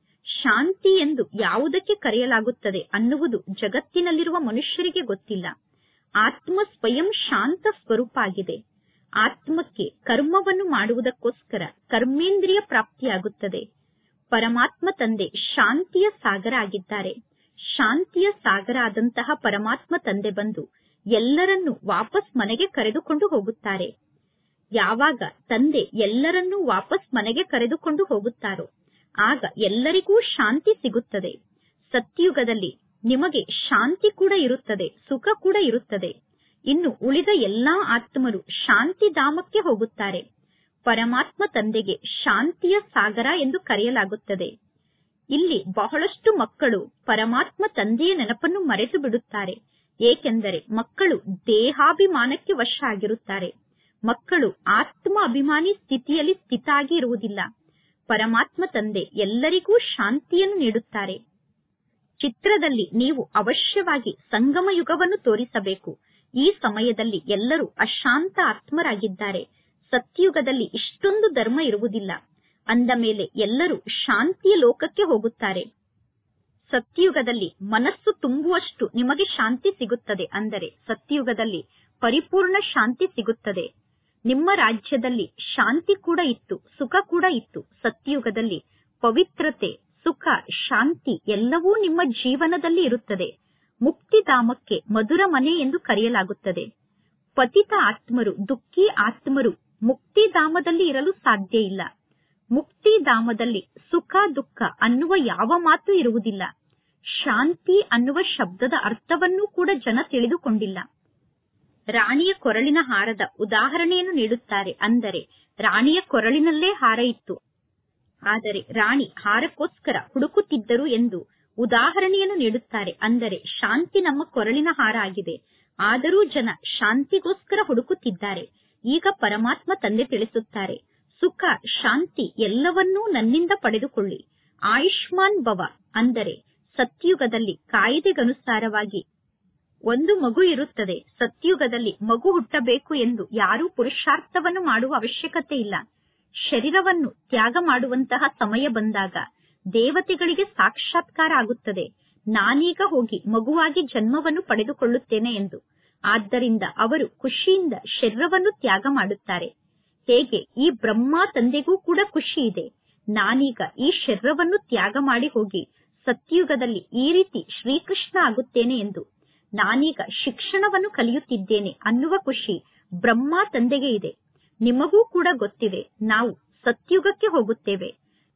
ಶಾಂತಿ ಎಂದು ಯಾವುದಕ್ಕೆ ಕರೆಯಲಾಗುತ್ತದೆ ಅನ್ನುವುದು ಜಗತ್ತಿನಲ್ಲಿರುವ ಮನುಷ್ಯರಿಗೆ ಗೊತ್ತಿಲ್ಲ ಆತ್ಮ ಸ್ವಯಂ ಶಾಂತ ಸ್ವರೂಪ ಆಗಿದೆ ಆತ್ಮಕ್ಕೆ ಕರ್ಮವನ್ನು ಮಾಡುವುದಕ್ಕೋಸ್ಕರ ಕರ್ಮೇಂದ್ರಿಯ ಪ್ರಾಪ್ತಿಯಾಗುತ್ತದೆ ಪರಮಾತ್ಮ ತಂದೆ ಶಾಂತಿಯ ಸಾಗರ ಆಗಿದ್ದಾರೆ ಶಾಂತಿಯ ಸಾಗರ ಆದಂತಹ ಪರಮಾತ್ಮ ತಂದೆ ಬಂದು ಎಲ್ಲರನ್ನೂ ವಾಪಸ್ ಮನೆಗೆ ಕರೆದುಕೊಂಡು ಹೋಗುತ್ತಾರೆ ಯಾವಾಗ ತಂದೆ ಎಲ್ಲರನ್ನೂ ವಾಪಸ್ ಮನೆಗೆ ಕರೆದುಕೊಂಡು ಹೋಗುತ್ತಾರೋ ಆಗ ಎಲ್ಲರಿಗೂ ಶಾಂತಿ ಸಿಗುತ್ತದೆ ಸತ್ಯುಗದಲ್ಲಿ ನಿಮಗೆ ಶಾಂತಿ ಕೂಡ ಇರುತ್ತದೆ ಸುಖ ಕೂಡ ಇರುತ್ತದೆ ಇನ್ನು ಉಳಿದ ಎಲ್ಲಾ ಆತ್ಮರು ಶಾಂತಿ ಧಾಮಕ್ಕೆ ಹೋಗುತ್ತಾರೆ ಪರಮಾತ್ಮ ತಂದೆಗೆ ಶಾಂತಿಯ ಸಾಗರ ಎಂದು ಕರೆಯಲಾಗುತ್ತದೆ ಇಲ್ಲಿ ಬಹಳಷ್ಟು ಮಕ್ಕಳು ಪರಮಾತ್ಮ ತಂದೆಯ ನೆನಪನ್ನು ಮರೆತು ಬಿಡುತ್ತಾರೆ ಏಕೆಂದರೆ ಮಕ್ಕಳು ದೇಹಾಭಿಮಾನಕ್ಕೆ ವಶ ಆಗಿರುತ್ತಾರೆ ಮಕ್ಕಳು ಆತ್ಮ ಅಭಿಮಾನಿ ಸ್ಥಿತಿಯಲ್ಲಿ ಸ್ಥಿತಾಗಿ ಇರುವುದಿಲ್ಲ ಪರಮಾತ್ಮ ತಂದೆ ಎಲ್ಲರಿಗೂ ಶಾಂತಿಯನ್ನು ನೀಡುತ್ತಾರೆ ಚಿತ್ರದಲ್ಲಿ ನೀವು ಅವಶ್ಯವಾಗಿ ಸಂಗಮ ಯುಗವನ್ನು ತೋರಿಸಬೇಕು ಈ ಸಮಯದಲ್ಲಿ ಎಲ್ಲರೂ ಅಶಾಂತ ಆತ್ಮರಾಗಿದ್ದಾರೆ ಸತ್ಯುಗದಲ್ಲಿ ಇಷ್ಟೊಂದು ಧರ್ಮ ಇರುವುದಿಲ್ಲ ಅಂದ ಮೇಲೆ ಎಲ್ಲರೂ ಶಾಂತಿಯ ಲೋಕಕ್ಕೆ ಹೋಗುತ್ತಾರೆ ಸತ್ಯುಗದಲ್ಲಿ ಮನಸ್ಸು ತುಂಬುವಷ್ಟು ನಿಮಗೆ ಶಾಂತಿ ಸಿಗುತ್ತದೆ ಅಂದರೆ ಸತ್ಯುಗದಲ್ಲಿ ಪರಿಪೂರ್ಣ ಶಾಂತಿ ಸಿಗುತ್ತದೆ ನಿಮ್ಮ ರಾಜ್ಯದಲ್ಲಿ ಶಾಂತಿ ಕೂಡ ಇತ್ತು ಸುಖ ಕೂಡ ಇತ್ತು ಸತ್ಯುಗದಲ್ಲಿ ಪವಿತ್ರತೆ ಸುಖ ಶಾಂತಿ ಎಲ್ಲವೂ ನಿಮ್ಮ ಜೀವನದಲ್ಲಿ ಇರುತ್ತದೆ ಮುಕ್ತಿಧಾಮಕ್ಕೆ ಮಧುರ ಮನೆ ಎಂದು ಕರೆಯಲಾಗುತ್ತದೆ ಪತಿತ ಆತ್ಮರು ದುಃಖಿ ಆತ್ಮರು ಮುಕ್ತಿಧಾಮದಲ್ಲಿ ಇರಲು ಸಾಧ್ಯ ಇಲ್ಲ ಮುಕ್ತಿಧಾಮದಲ್ಲಿ ಸುಖ ದುಃಖ ಅನ್ನುವ ಯಾವ ಮಾತು ಇರುವುದಿಲ್ಲ ಶಾಂತಿ ಅನ್ನುವ ಶಬ್ದದ ಅರ್ಥವನ್ನೂ ಕೂಡ ಜನ ತಿಳಿದುಕೊಂಡಿಲ್ಲ ರಾಣಿಯ ಕೊರಳಿನ ಹಾರದ ಉದಾಹರಣೆಯನ್ನು ನೀಡುತ್ತಾರೆ ಅಂದರೆ ರಾಣಿಯ ಕೊರಳಿನಲ್ಲೇ ಹಾರ ಇತ್ತು ಆದರೆ ರಾಣಿ ಹಾರಕ್ಕೋಸ್ಕರ ಹುಡುಕುತ್ತಿದ್ದರು ಎಂದು ಉದಾಹರಣೆಯನ್ನು ನೀಡುತ್ತಾರೆ ಅಂದರೆ ಶಾಂತಿ ನಮ್ಮ ಕೊರಳಿನ ಹಾರ ಆಗಿದೆ ಆದರೂ ಜನ ಶಾಂತಿಗೋಸ್ಕರ ಹುಡುಕುತ್ತಿದ್ದಾರೆ ಈಗ ಪರಮಾತ್ಮ ತಂದೆ ತಿಳಿಸುತ್ತಾರೆ ಸುಖ ಶಾಂತಿ ಎಲ್ಲವನ್ನೂ ನನ್ನಿಂದ ಪಡೆದುಕೊಳ್ಳಿ ಆಯುಷ್ಮಾನ್ ಭವ ಅಂದರೆ ಸತ್ಯುಗದಲ್ಲಿ ಕಾಯಿದೆಗನುಸಾರವಾಗಿ ಒಂದು ಮಗು ಇರುತ್ತದೆ ಸತ್ಯುಗದಲ್ಲಿ ಮಗು ಹುಟ್ಟಬೇಕು ಎಂದು ಯಾರೂ ಪುರುಷಾರ್ಥವನ್ನು ಮಾಡುವ ಅವಶ್ಯಕತೆ ಇಲ್ಲ ಶರೀರವನ್ನು ತ್ಯಾಗ ಮಾಡುವಂತಹ ಸಮಯ ಬಂದಾಗ ದೇವತೆಗಳಿಗೆ ಸಾಕ್ಷಾತ್ಕಾರ ಆಗುತ್ತದೆ ನಾನೀಗ ಹೋಗಿ ಮಗುವಾಗಿ ಜನ್ಮವನ್ನು ಪಡೆದುಕೊಳ್ಳುತ್ತೇನೆ ಎಂದು ಆದ್ದರಿಂದ ಅವರು ಖುಷಿಯಿಂದ ಶರೀರವನ್ನು ತ್ಯಾಗ ಮಾಡುತ್ತಾರೆ ಹೇಗೆ ಈ ಬ್ರಹ್ಮ ತಂದೆಗೂ ಕೂಡ ಖುಷಿ ಇದೆ ನಾನೀಗ ಈ ಶರೀರವನ್ನು ತ್ಯಾಗ ಮಾಡಿ ಹೋಗಿ ಸತ್ಯುಗದಲ್ಲಿ ಈ ರೀತಿ ಶ್ರೀಕೃಷ್ಣ ಆಗುತ್ತೇನೆ ಎಂದು ನಾನೀಗ ಶಿಕ್ಷಣವನ್ನು ಕಲಿಯುತ್ತಿದ್ದೇನೆ ಅನ್ನುವ ಖುಷಿ ಬ್ರಹ್ಮ ತಂದೆಗೆ ಇದೆ ನಿಮಗೂ ಕೂಡ ಗೊತ್ತಿದೆ ನಾವು ಸತ್ಯುಗಕ್ಕೆ ಹೋಗುತ್ತೇವೆ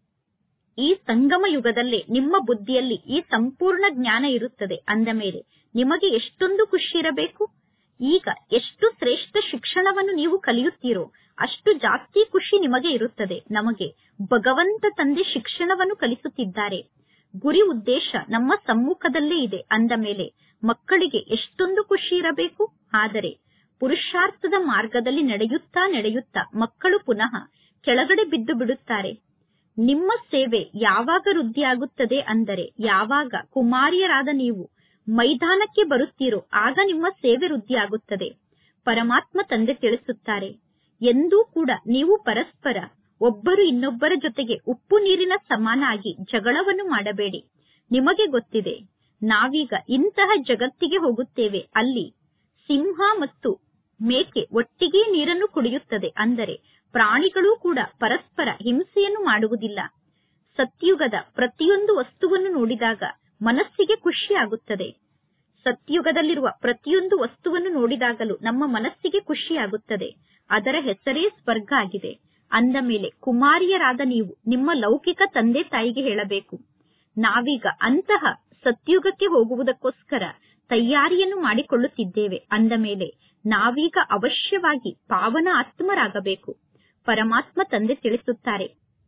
ಈ ಸಂಗಮ ಯುಗದಲ್ಲೇ ನಿಮ್ಮ ಬುದ್ಧಿಯಲ್ಲಿ ಈ ಸಂಪೂರ್ಣ ಜ್ಞಾನ ಇರುತ್ತದೆ ಅಂದ ಮೇಲೆ ನಿಮಗೆ ಎಷ್ಟೊಂದು ಖುಷಿ ಇರಬೇಕು ಈಗ ಎಷ್ಟು ಶ್ರೇಷ್ಠ ಶಿಕ್ಷಣವನ್ನು ನೀವು ಕಲಿಯುತ್ತೀರೋ ಅಷ್ಟು ಜಾಸ್ತಿ ಖುಷಿ ನಿಮಗೆ ಇರುತ್ತದೆ ನಮಗೆ ಭಗವಂತ ತಂದೆ ಶಿಕ್ಷಣವನ್ನು ಕಲಿಸುತ್ತಿದ್ದಾರೆ ಗುರಿ ಉದ್ದೇಶ ನಮ್ಮ ಸಮ್ಮುಖದಲ್ಲೇ ಇದೆ ಅಂದ ಮೇಲೆ ಮಕ್ಕಳಿಗೆ ಎಷ್ಟೊಂದು ಖುಷಿ ಇರಬೇಕು ಆದರೆ ಪುರುಷಾರ್ಥದ ಮಾರ್ಗದಲ್ಲಿ ನಡೆಯುತ್ತಾ ನಡೆಯುತ್ತಾ ಮಕ್ಕಳು ಪುನಃ ಕೆಳಗಡೆ ಬಿದ್ದು ಬಿಡುತ್ತಾರೆ ನಿಮ್ಮ ಸೇವೆ ಯಾವಾಗ ವೃದ್ಧಿಯಾಗುತ್ತದೆ ಅಂದರೆ ಯಾವಾಗ ಕುಮಾರಿಯರಾದ ನೀವು ಮೈದಾನಕ್ಕೆ ಬರುತ್ತೀರೋ ಆಗ ನಿಮ್ಮ ಸೇವೆ ವೃದ್ಧಿಯಾಗುತ್ತದೆ ಪರಮಾತ್ಮ ತಂದೆ ತಿಳಿಸುತ್ತಾರೆ ಎಂದೂ ಕೂಡ ನೀವು ಪರಸ್ಪರ ಒಬ್ಬರು ಇನ್ನೊಬ್ಬರ ಜೊತೆಗೆ ಉಪ್ಪು ನೀರಿನ ಸಮಾನ ಆಗಿ ಜಗಳವನ್ನು ಮಾಡಬೇಡಿ ನಿಮಗೆ ಗೊತ್ತಿದೆ ನಾವೀಗ ಇಂತಹ ಜಗತ್ತಿಗೆ ಹೋಗುತ್ತೇವೆ ಅಲ್ಲಿ ಸಿಂಹ ಮತ್ತು ಮೇಕೆ ಒಟ್ಟಿಗೆ ನೀರನ್ನು ಕುಡಿಯುತ್ತದೆ ಅಂದರೆ ಪ್ರಾಣಿಗಳೂ ಕೂಡ ಪರಸ್ಪರ ಹಿಂಸೆಯನ್ನು ಮಾಡುವುದಿಲ್ಲ ಸತ್ಯುಗದ ಪ್ರತಿಯೊಂದು ವಸ್ತುವನ್ನು ನೋಡಿದಾಗ ಮನಸ್ಸಿಗೆ ಖುಷಿ ಆಗುತ್ತದೆ ಸತ್ಯುಗದಲ್ಲಿರುವ ಪ್ರತಿಯೊಂದು ವಸ್ತುವನ್ನು ನೋಡಿದಾಗಲೂ ನಮ್ಮ ಮನಸ್ಸಿಗೆ ಖುಷಿಯಾಗುತ್ತದೆ ಅದರ ಹೆಸರೇ ಸ್ವರ್ಗ ಆಗಿದೆ ಅಂದ ಮೇಲೆ ಕುಮಾರಿಯರಾದ ನೀವು ನಿಮ್ಮ ಲೌಕಿಕ ತಂದೆ ತಾಯಿಗೆ ಹೇಳಬೇಕು ನಾವೀಗ ಅಂತಹ ಸತ್ಯುಗಕ್ಕೆ ಹೋಗುವುದಕ್ಕೋಸ್ಕರ ತಯಾರಿಯನ್ನು ಮಾಡಿಕೊಳ್ಳುತ್ತಿದ್ದೇವೆ ಅಂದ ಮೇಲೆ ನಾವೀಗ ಅವಶ್ಯವಾಗಿ ಪಾವನ ಆತ್ಮರಾಗಬೇಕು ಪರಮಾತ್ಮ ತಂದೆ ತಿಳಿಸುತ್ತಾರೆ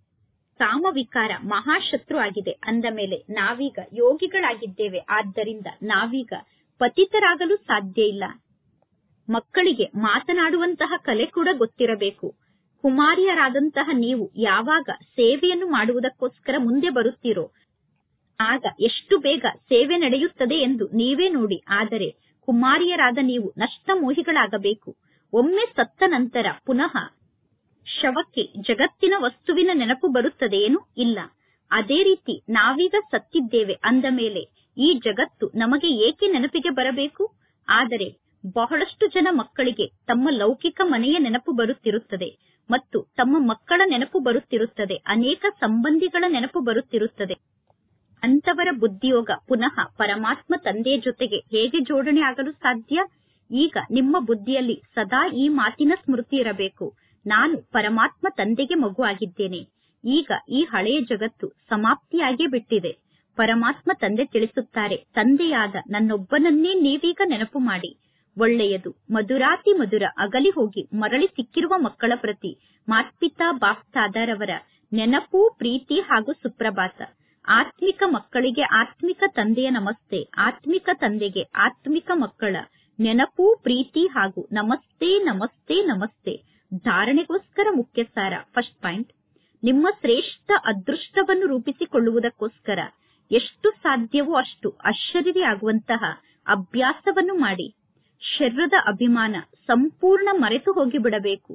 ಕಾಮವಿಕಾರ ಮಹಾಶತ್ರು ಆಗಿದೆ ಅಂದ ಮೇಲೆ ನಾವೀಗ ಯೋಗಿಗಳಾಗಿದ್ದೇವೆ ಆದ್ದರಿಂದ ನಾವೀಗ ಪತಿತರಾಗಲು ಸಾಧ್ಯ ಇಲ್ಲ ಮಕ್ಕಳಿಗೆ ಮಾತನಾಡುವಂತಹ ಕಲೆ ಕೂಡ ಗೊತ್ತಿರಬೇಕು ಕುಮಾರಿಯರಾದಂತಹ ನೀವು ಯಾವಾಗ ಸೇವೆಯನ್ನು ಮಾಡುವುದಕ್ಕೋಸ್ಕರ ಮುಂದೆ ಬರುತ್ತೀರೋ ಆಗ ಎಷ್ಟು ಬೇಗ ಸೇವೆ ನಡೆಯುತ್ತದೆ ಎಂದು ನೀವೇ ನೋಡಿ ಆದರೆ ಕುಮಾರಿಯರಾದ ನೀವು ನಷ್ಟ ಮೋಹಿಗಳಾಗಬೇಕು ಒಮ್ಮೆ ಸತ್ತ ನಂತರ ಪುನಃ ಶವಕ್ಕೆ ಜಗತ್ತಿನ ವಸ್ತುವಿನ ನೆನಪು ಬರುತ್ತದೆಯೇನು ಇಲ್ಲ ಅದೇ ರೀತಿ ನಾವೀಗ ಸತ್ತಿದ್ದೇವೆ ಅಂದ ಮೇಲೆ ಈ ಜಗತ್ತು ನಮಗೆ ಏಕೆ ನೆನಪಿಗೆ ಬರಬೇಕು ಆದರೆ ಬಹಳಷ್ಟು ಜನ ಮಕ್ಕಳಿಗೆ ತಮ್ಮ ಲೌಕಿಕ ಮನೆಯ ನೆನಪು ಬರುತ್ತಿರುತ್ತದೆ ಮತ್ತು ತಮ್ಮ ಮಕ್ಕಳ ನೆನಪು ಬರುತ್ತಿರುತ್ತದೆ ಅನೇಕ ಸಂಬಂಧಿಗಳ ನೆನಪು ಬರುತ್ತಿರುತ್ತದೆ ಅಂತವರ ಬುದ್ಧಿಯೋಗ ಪುನಃ ಪರಮಾತ್ಮ ತಂದೆಯ ಜೊತೆಗೆ ಹೇಗೆ ಜೋಡಣೆ ಆಗಲು ಸಾಧ್ಯ ಈಗ ನಿಮ್ಮ ಬುದ್ಧಿಯಲ್ಲಿ ಸದಾ ಈ ಮಾತಿನ ಸ್ಮೃತಿ ಇರಬೇಕು ನಾನು ಪರಮಾತ್ಮ ತಂದೆಗೆ ಮಗು ಆಗಿದ್ದೇನೆ ಈಗ ಈ ಹಳೆಯ ಜಗತ್ತು ಸಮಾಪ್ತಿಯಾಗೇ ಬಿಟ್ಟಿದೆ ಪರಮಾತ್ಮ ತಂದೆ ತಿಳಿಸುತ್ತಾರೆ ತಂದೆಯಾದ ನನ್ನೊಬ್ಬನನ್ನೇ ನೀವೀಗ ನೆನಪು ಮಾಡಿ ಒಳ್ಳೆಯದು ಮಧುರಾತಿ ಮಧುರ ಅಗಲಿ ಹೋಗಿ ಮರಳಿ ಸಿಕ್ಕಿರುವ ಮಕ್ಕಳ ಪ್ರತಿ ಮಾತ್ಪಿತಾ ಬಾಪ್ತಾದರವರ ನೆನಪು ಪ್ರೀತಿ ಹಾಗೂ ಸುಪ್ರಭಾತ ಆತ್ಮಿಕ ಮಕ್ಕಳಿಗೆ ಆತ್ಮಿಕ ತಂದೆಯ ನಮಸ್ತೆ ಆತ್ಮಿಕ ತಂದೆಗೆ ಆತ್ಮಿಕ ಮಕ್ಕಳ ನೆನಪು ಪ್ರೀತಿ ಹಾಗೂ ನಮಸ್ತೆ ನಮಸ್ತೆ ನಮಸ್ತೆ ಧಾರಣೆಗೋಸ್ಕರ ಮುಖ್ಯ ಸಾರ ಫಸ್ಟ್ ಪಾಯಿಂಟ್ ನಿಮ್ಮ ಶ್ರೇಷ್ಠ ಅದೃಷ್ಟವನ್ನು ರೂಪಿಸಿಕೊಳ್ಳುವುದಕ್ಕೋಸ್ಕರ ಎಷ್ಟು ಸಾಧ್ಯವೋ ಅಷ್ಟು ಅಶರೀರಿ ಆಗುವಂತಹ ಅಭ್ಯಾಸವನ್ನು ಮಾಡಿ ಶರೀರದ ಅಭಿಮಾನ ಸಂಪೂರ್ಣ ಮರೆತು ಹೋಗಿಬಿಡಬೇಕು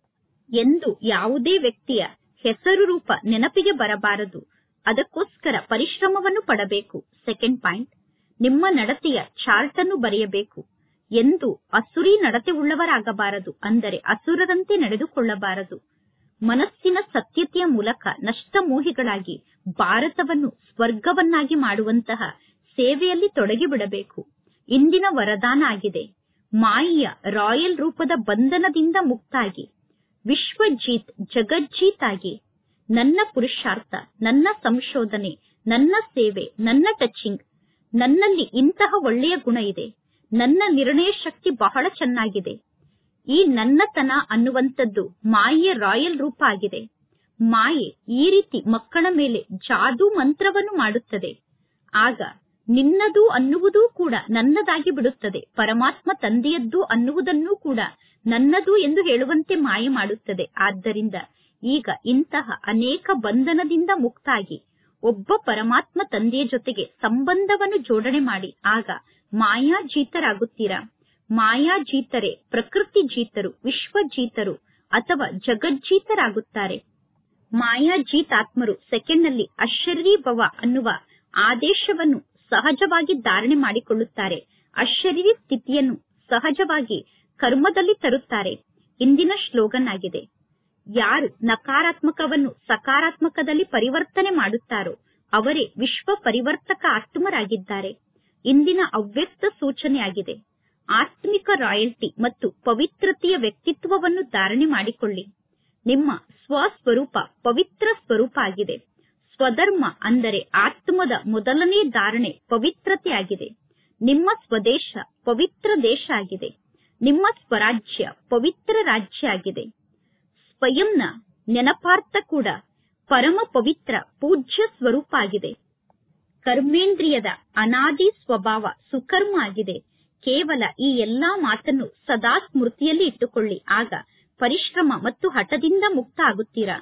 ಎಂದು ಯಾವುದೇ ವ್ಯಕ್ತಿಯ ಹೆಸರು ರೂಪ ನೆನಪಿಗೆ ಬರಬಾರದು ಅದಕ್ಕೋಸ್ಕರ ಪರಿಶ್ರಮವನ್ನು ಪಡಬೇಕು ಸೆಕೆಂಡ್ ಪಾಯಿಂಟ್ ನಿಮ್ಮ ನಡತೆಯ ಚಾರ್ಟ್ ಅನ್ನು ಬರೆಯಬೇಕು ಎಂದು ಅಸುರಿ ನಡತೆ ಉಳ್ಳವರಾಗಬಾರದು ಅಂದರೆ ಅಸುರರಂತೆ ನಡೆದುಕೊಳ್ಳಬಾರದು ಮನಸ್ಸಿನ ಸತ್ಯತೆಯ ಮೂಲಕ ನಷ್ಟಮೋಹಿಗಳಾಗಿ ಭಾರತವನ್ನು ಸ್ವರ್ಗವನ್ನಾಗಿ ಮಾಡುವಂತಹ ಸೇವೆಯಲ್ಲಿ ತೊಡಗಿಬಿಡಬೇಕು ಇಂದಿನ ವರದಾನ ಆಗಿದೆ ಮಾಯಿಯ ರಾಯಲ್ ರೂಪದ ಬಂಧನದಿಂದ ಮುಕ್ತಾಗಿ ವಿಶ್ವಜೀತ್ ಜಗಜ್ಜೀತ್ ಆಗಿ ನನ್ನ ಪುರುಷಾರ್ಥ ನನ್ನ ಸಂಶೋಧನೆ ನನ್ನ ಸೇವೆ ನನ್ನ ಟಚಿಂಗ್ ನನ್ನಲ್ಲಿ ಇಂತಹ ಒಳ್ಳೆಯ ಗುಣ ಇದೆ ನನ್ನ ನಿರ್ಣಯ ಶಕ್ತಿ ಬಹಳ ಚೆನ್ನಾಗಿದೆ ಈ ನನ್ನತನ ಅನ್ನುವಂಥದ್ದು ಮಾಯೆಯ ರಾಯಲ್ ರೂಪ ಆಗಿದೆ ಮಾಯೆ ಈ ರೀತಿ ಮಕ್ಕಳ ಮೇಲೆ ಜಾದೂ ಮಂತ್ರವನ್ನು ಮಾಡುತ್ತದೆ ಆಗ ನಿನ್ನದು ಅನ್ನುವುದೂ ಕೂಡ ನನ್ನದಾಗಿ ಬಿಡುತ್ತದೆ ಪರಮಾತ್ಮ ತಂದೆಯದ್ದು ಅನ್ನುವುದನ್ನೂ ಕೂಡ ನನ್ನದು ಎಂದು ಹೇಳುವಂತೆ ಮಾಯೆ ಮಾಡುತ್ತದೆ ಆದ್ದರಿಂದ ಈಗ ಇಂತಹ ಅನೇಕ ಬಂಧನದಿಂದ ಮುಕ್ತಾಗಿ ಒಬ್ಬ ಪರಮಾತ್ಮ ತಂದೆಯ ಜೊತೆಗೆ ಸಂಬಂಧವನ್ನು ಜೋಡಣೆ ಮಾಡಿ ಆಗ ಮಾಯಾಜೀತರಾಗುತ್ತೀರಾ ಮಾಯಾಜೀತರೆ ಪ್ರಕೃತಿ ಜೀತರು ವಿಶ್ವಜೀತರು ಅಥವಾ ಜಗಜ್ಜೀತರಾಗುತ್ತಾರೆ ಮಾಯಾಜೀತಾತ್ಮರು ಸೆಕೆಂಡ್ನಲ್ಲಿ ಅಶರೀರಿ ಭವ ಅನ್ನುವ ಆದೇಶವನ್ನು ಸಹಜವಾಗಿ ಧಾರಣೆ ಮಾಡಿಕೊಳ್ಳುತ್ತಾರೆ ಅಶರೀರಿ ಸ್ಥಿತಿಯನ್ನು ಸಹಜವಾಗಿ ಕರ್ಮದಲ್ಲಿ ತರುತ್ತಾರೆ ಇಂದಿನ ಶ್ಲೋಗನ್ ಆಗಿದೆ ಯಾರು ನಕಾರಾತ್ಮಕವನ್ನು ಸಕಾರಾತ್ಮಕದಲ್ಲಿ ಪರಿವರ್ತನೆ ಮಾಡುತ್ತಾರೋ ಅವರೇ ವಿಶ್ವ ಪರಿವರ್ತಕ ಆತ್ಮರಾಗಿದ್ದಾರೆ ಇಂದಿನ ಅವ್ಯಕ್ತ ಸೂಚನೆಯಾಗಿದೆ ಆತ್ಮಿಕ ರಾಯಲ್ಟಿ ಮತ್ತು ಪವಿತ್ರತೆಯ ವ್ಯಕ್ತಿತ್ವವನ್ನು ಧಾರಣೆ ಮಾಡಿಕೊಳ್ಳಿ ನಿಮ್ಮ ಸ್ವಸ್ವರೂಪ ಪವಿತ್ರ ಸ್ವರೂಪ ಆಗಿದೆ ಸ್ವಧರ್ಮ ಅಂದರೆ ಆತ್ಮದ ಮೊದಲನೇ ಧಾರಣೆ ಪವಿತ್ರತೆ ಆಗಿದೆ ನಿಮ್ಮ ಸ್ವದೇಶ ಪವಿತ್ರ ದೇಶ ಆಗಿದೆ ನಿಮ್ಮ ಸ್ವರಾಜ್ಯ ಪವಿತ್ರ ರಾಜ್ಯ ಆಗಿದೆ ಸ್ವಯಂನ ನೆನಪಾರ್ಥ ಕೂಡ ಪರಮ ಪವಿತ್ರ ಪೂಜ್ಯ ಸ್ವರೂಪ ಆಗಿದೆ ಕರ್ಮೇಂದ್ರಿಯದ ಅನಾದಿ ಸ್ವಭಾವ ಸುಕರ್ಮ ಆಗಿದೆ ಕೇವಲ ಈ ಎಲ್ಲಾ ಮಾತನ್ನು ಸದಾ ಸ್ಮೃತಿಯಲ್ಲಿ ಇಟ್ಟುಕೊಳ್ಳಿ ಆಗ ಪರಿಶ್ರಮ ಮತ್ತು ಹಠದಿಂದ ಮುಕ್ತ ಆಗುತ್ತೀರಾ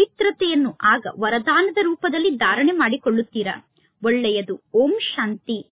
ಪವಿತ್ರತೆಯನ್ನು ಆಗ ವರದಾನದ ರೂಪದಲ್ಲಿ ಧಾರಣೆ ಮಾಡಿಕೊಳ್ಳುತ್ತೀರಾ ಒಳ್ಳೆಯದು ಓಂ ಶಾಂತಿ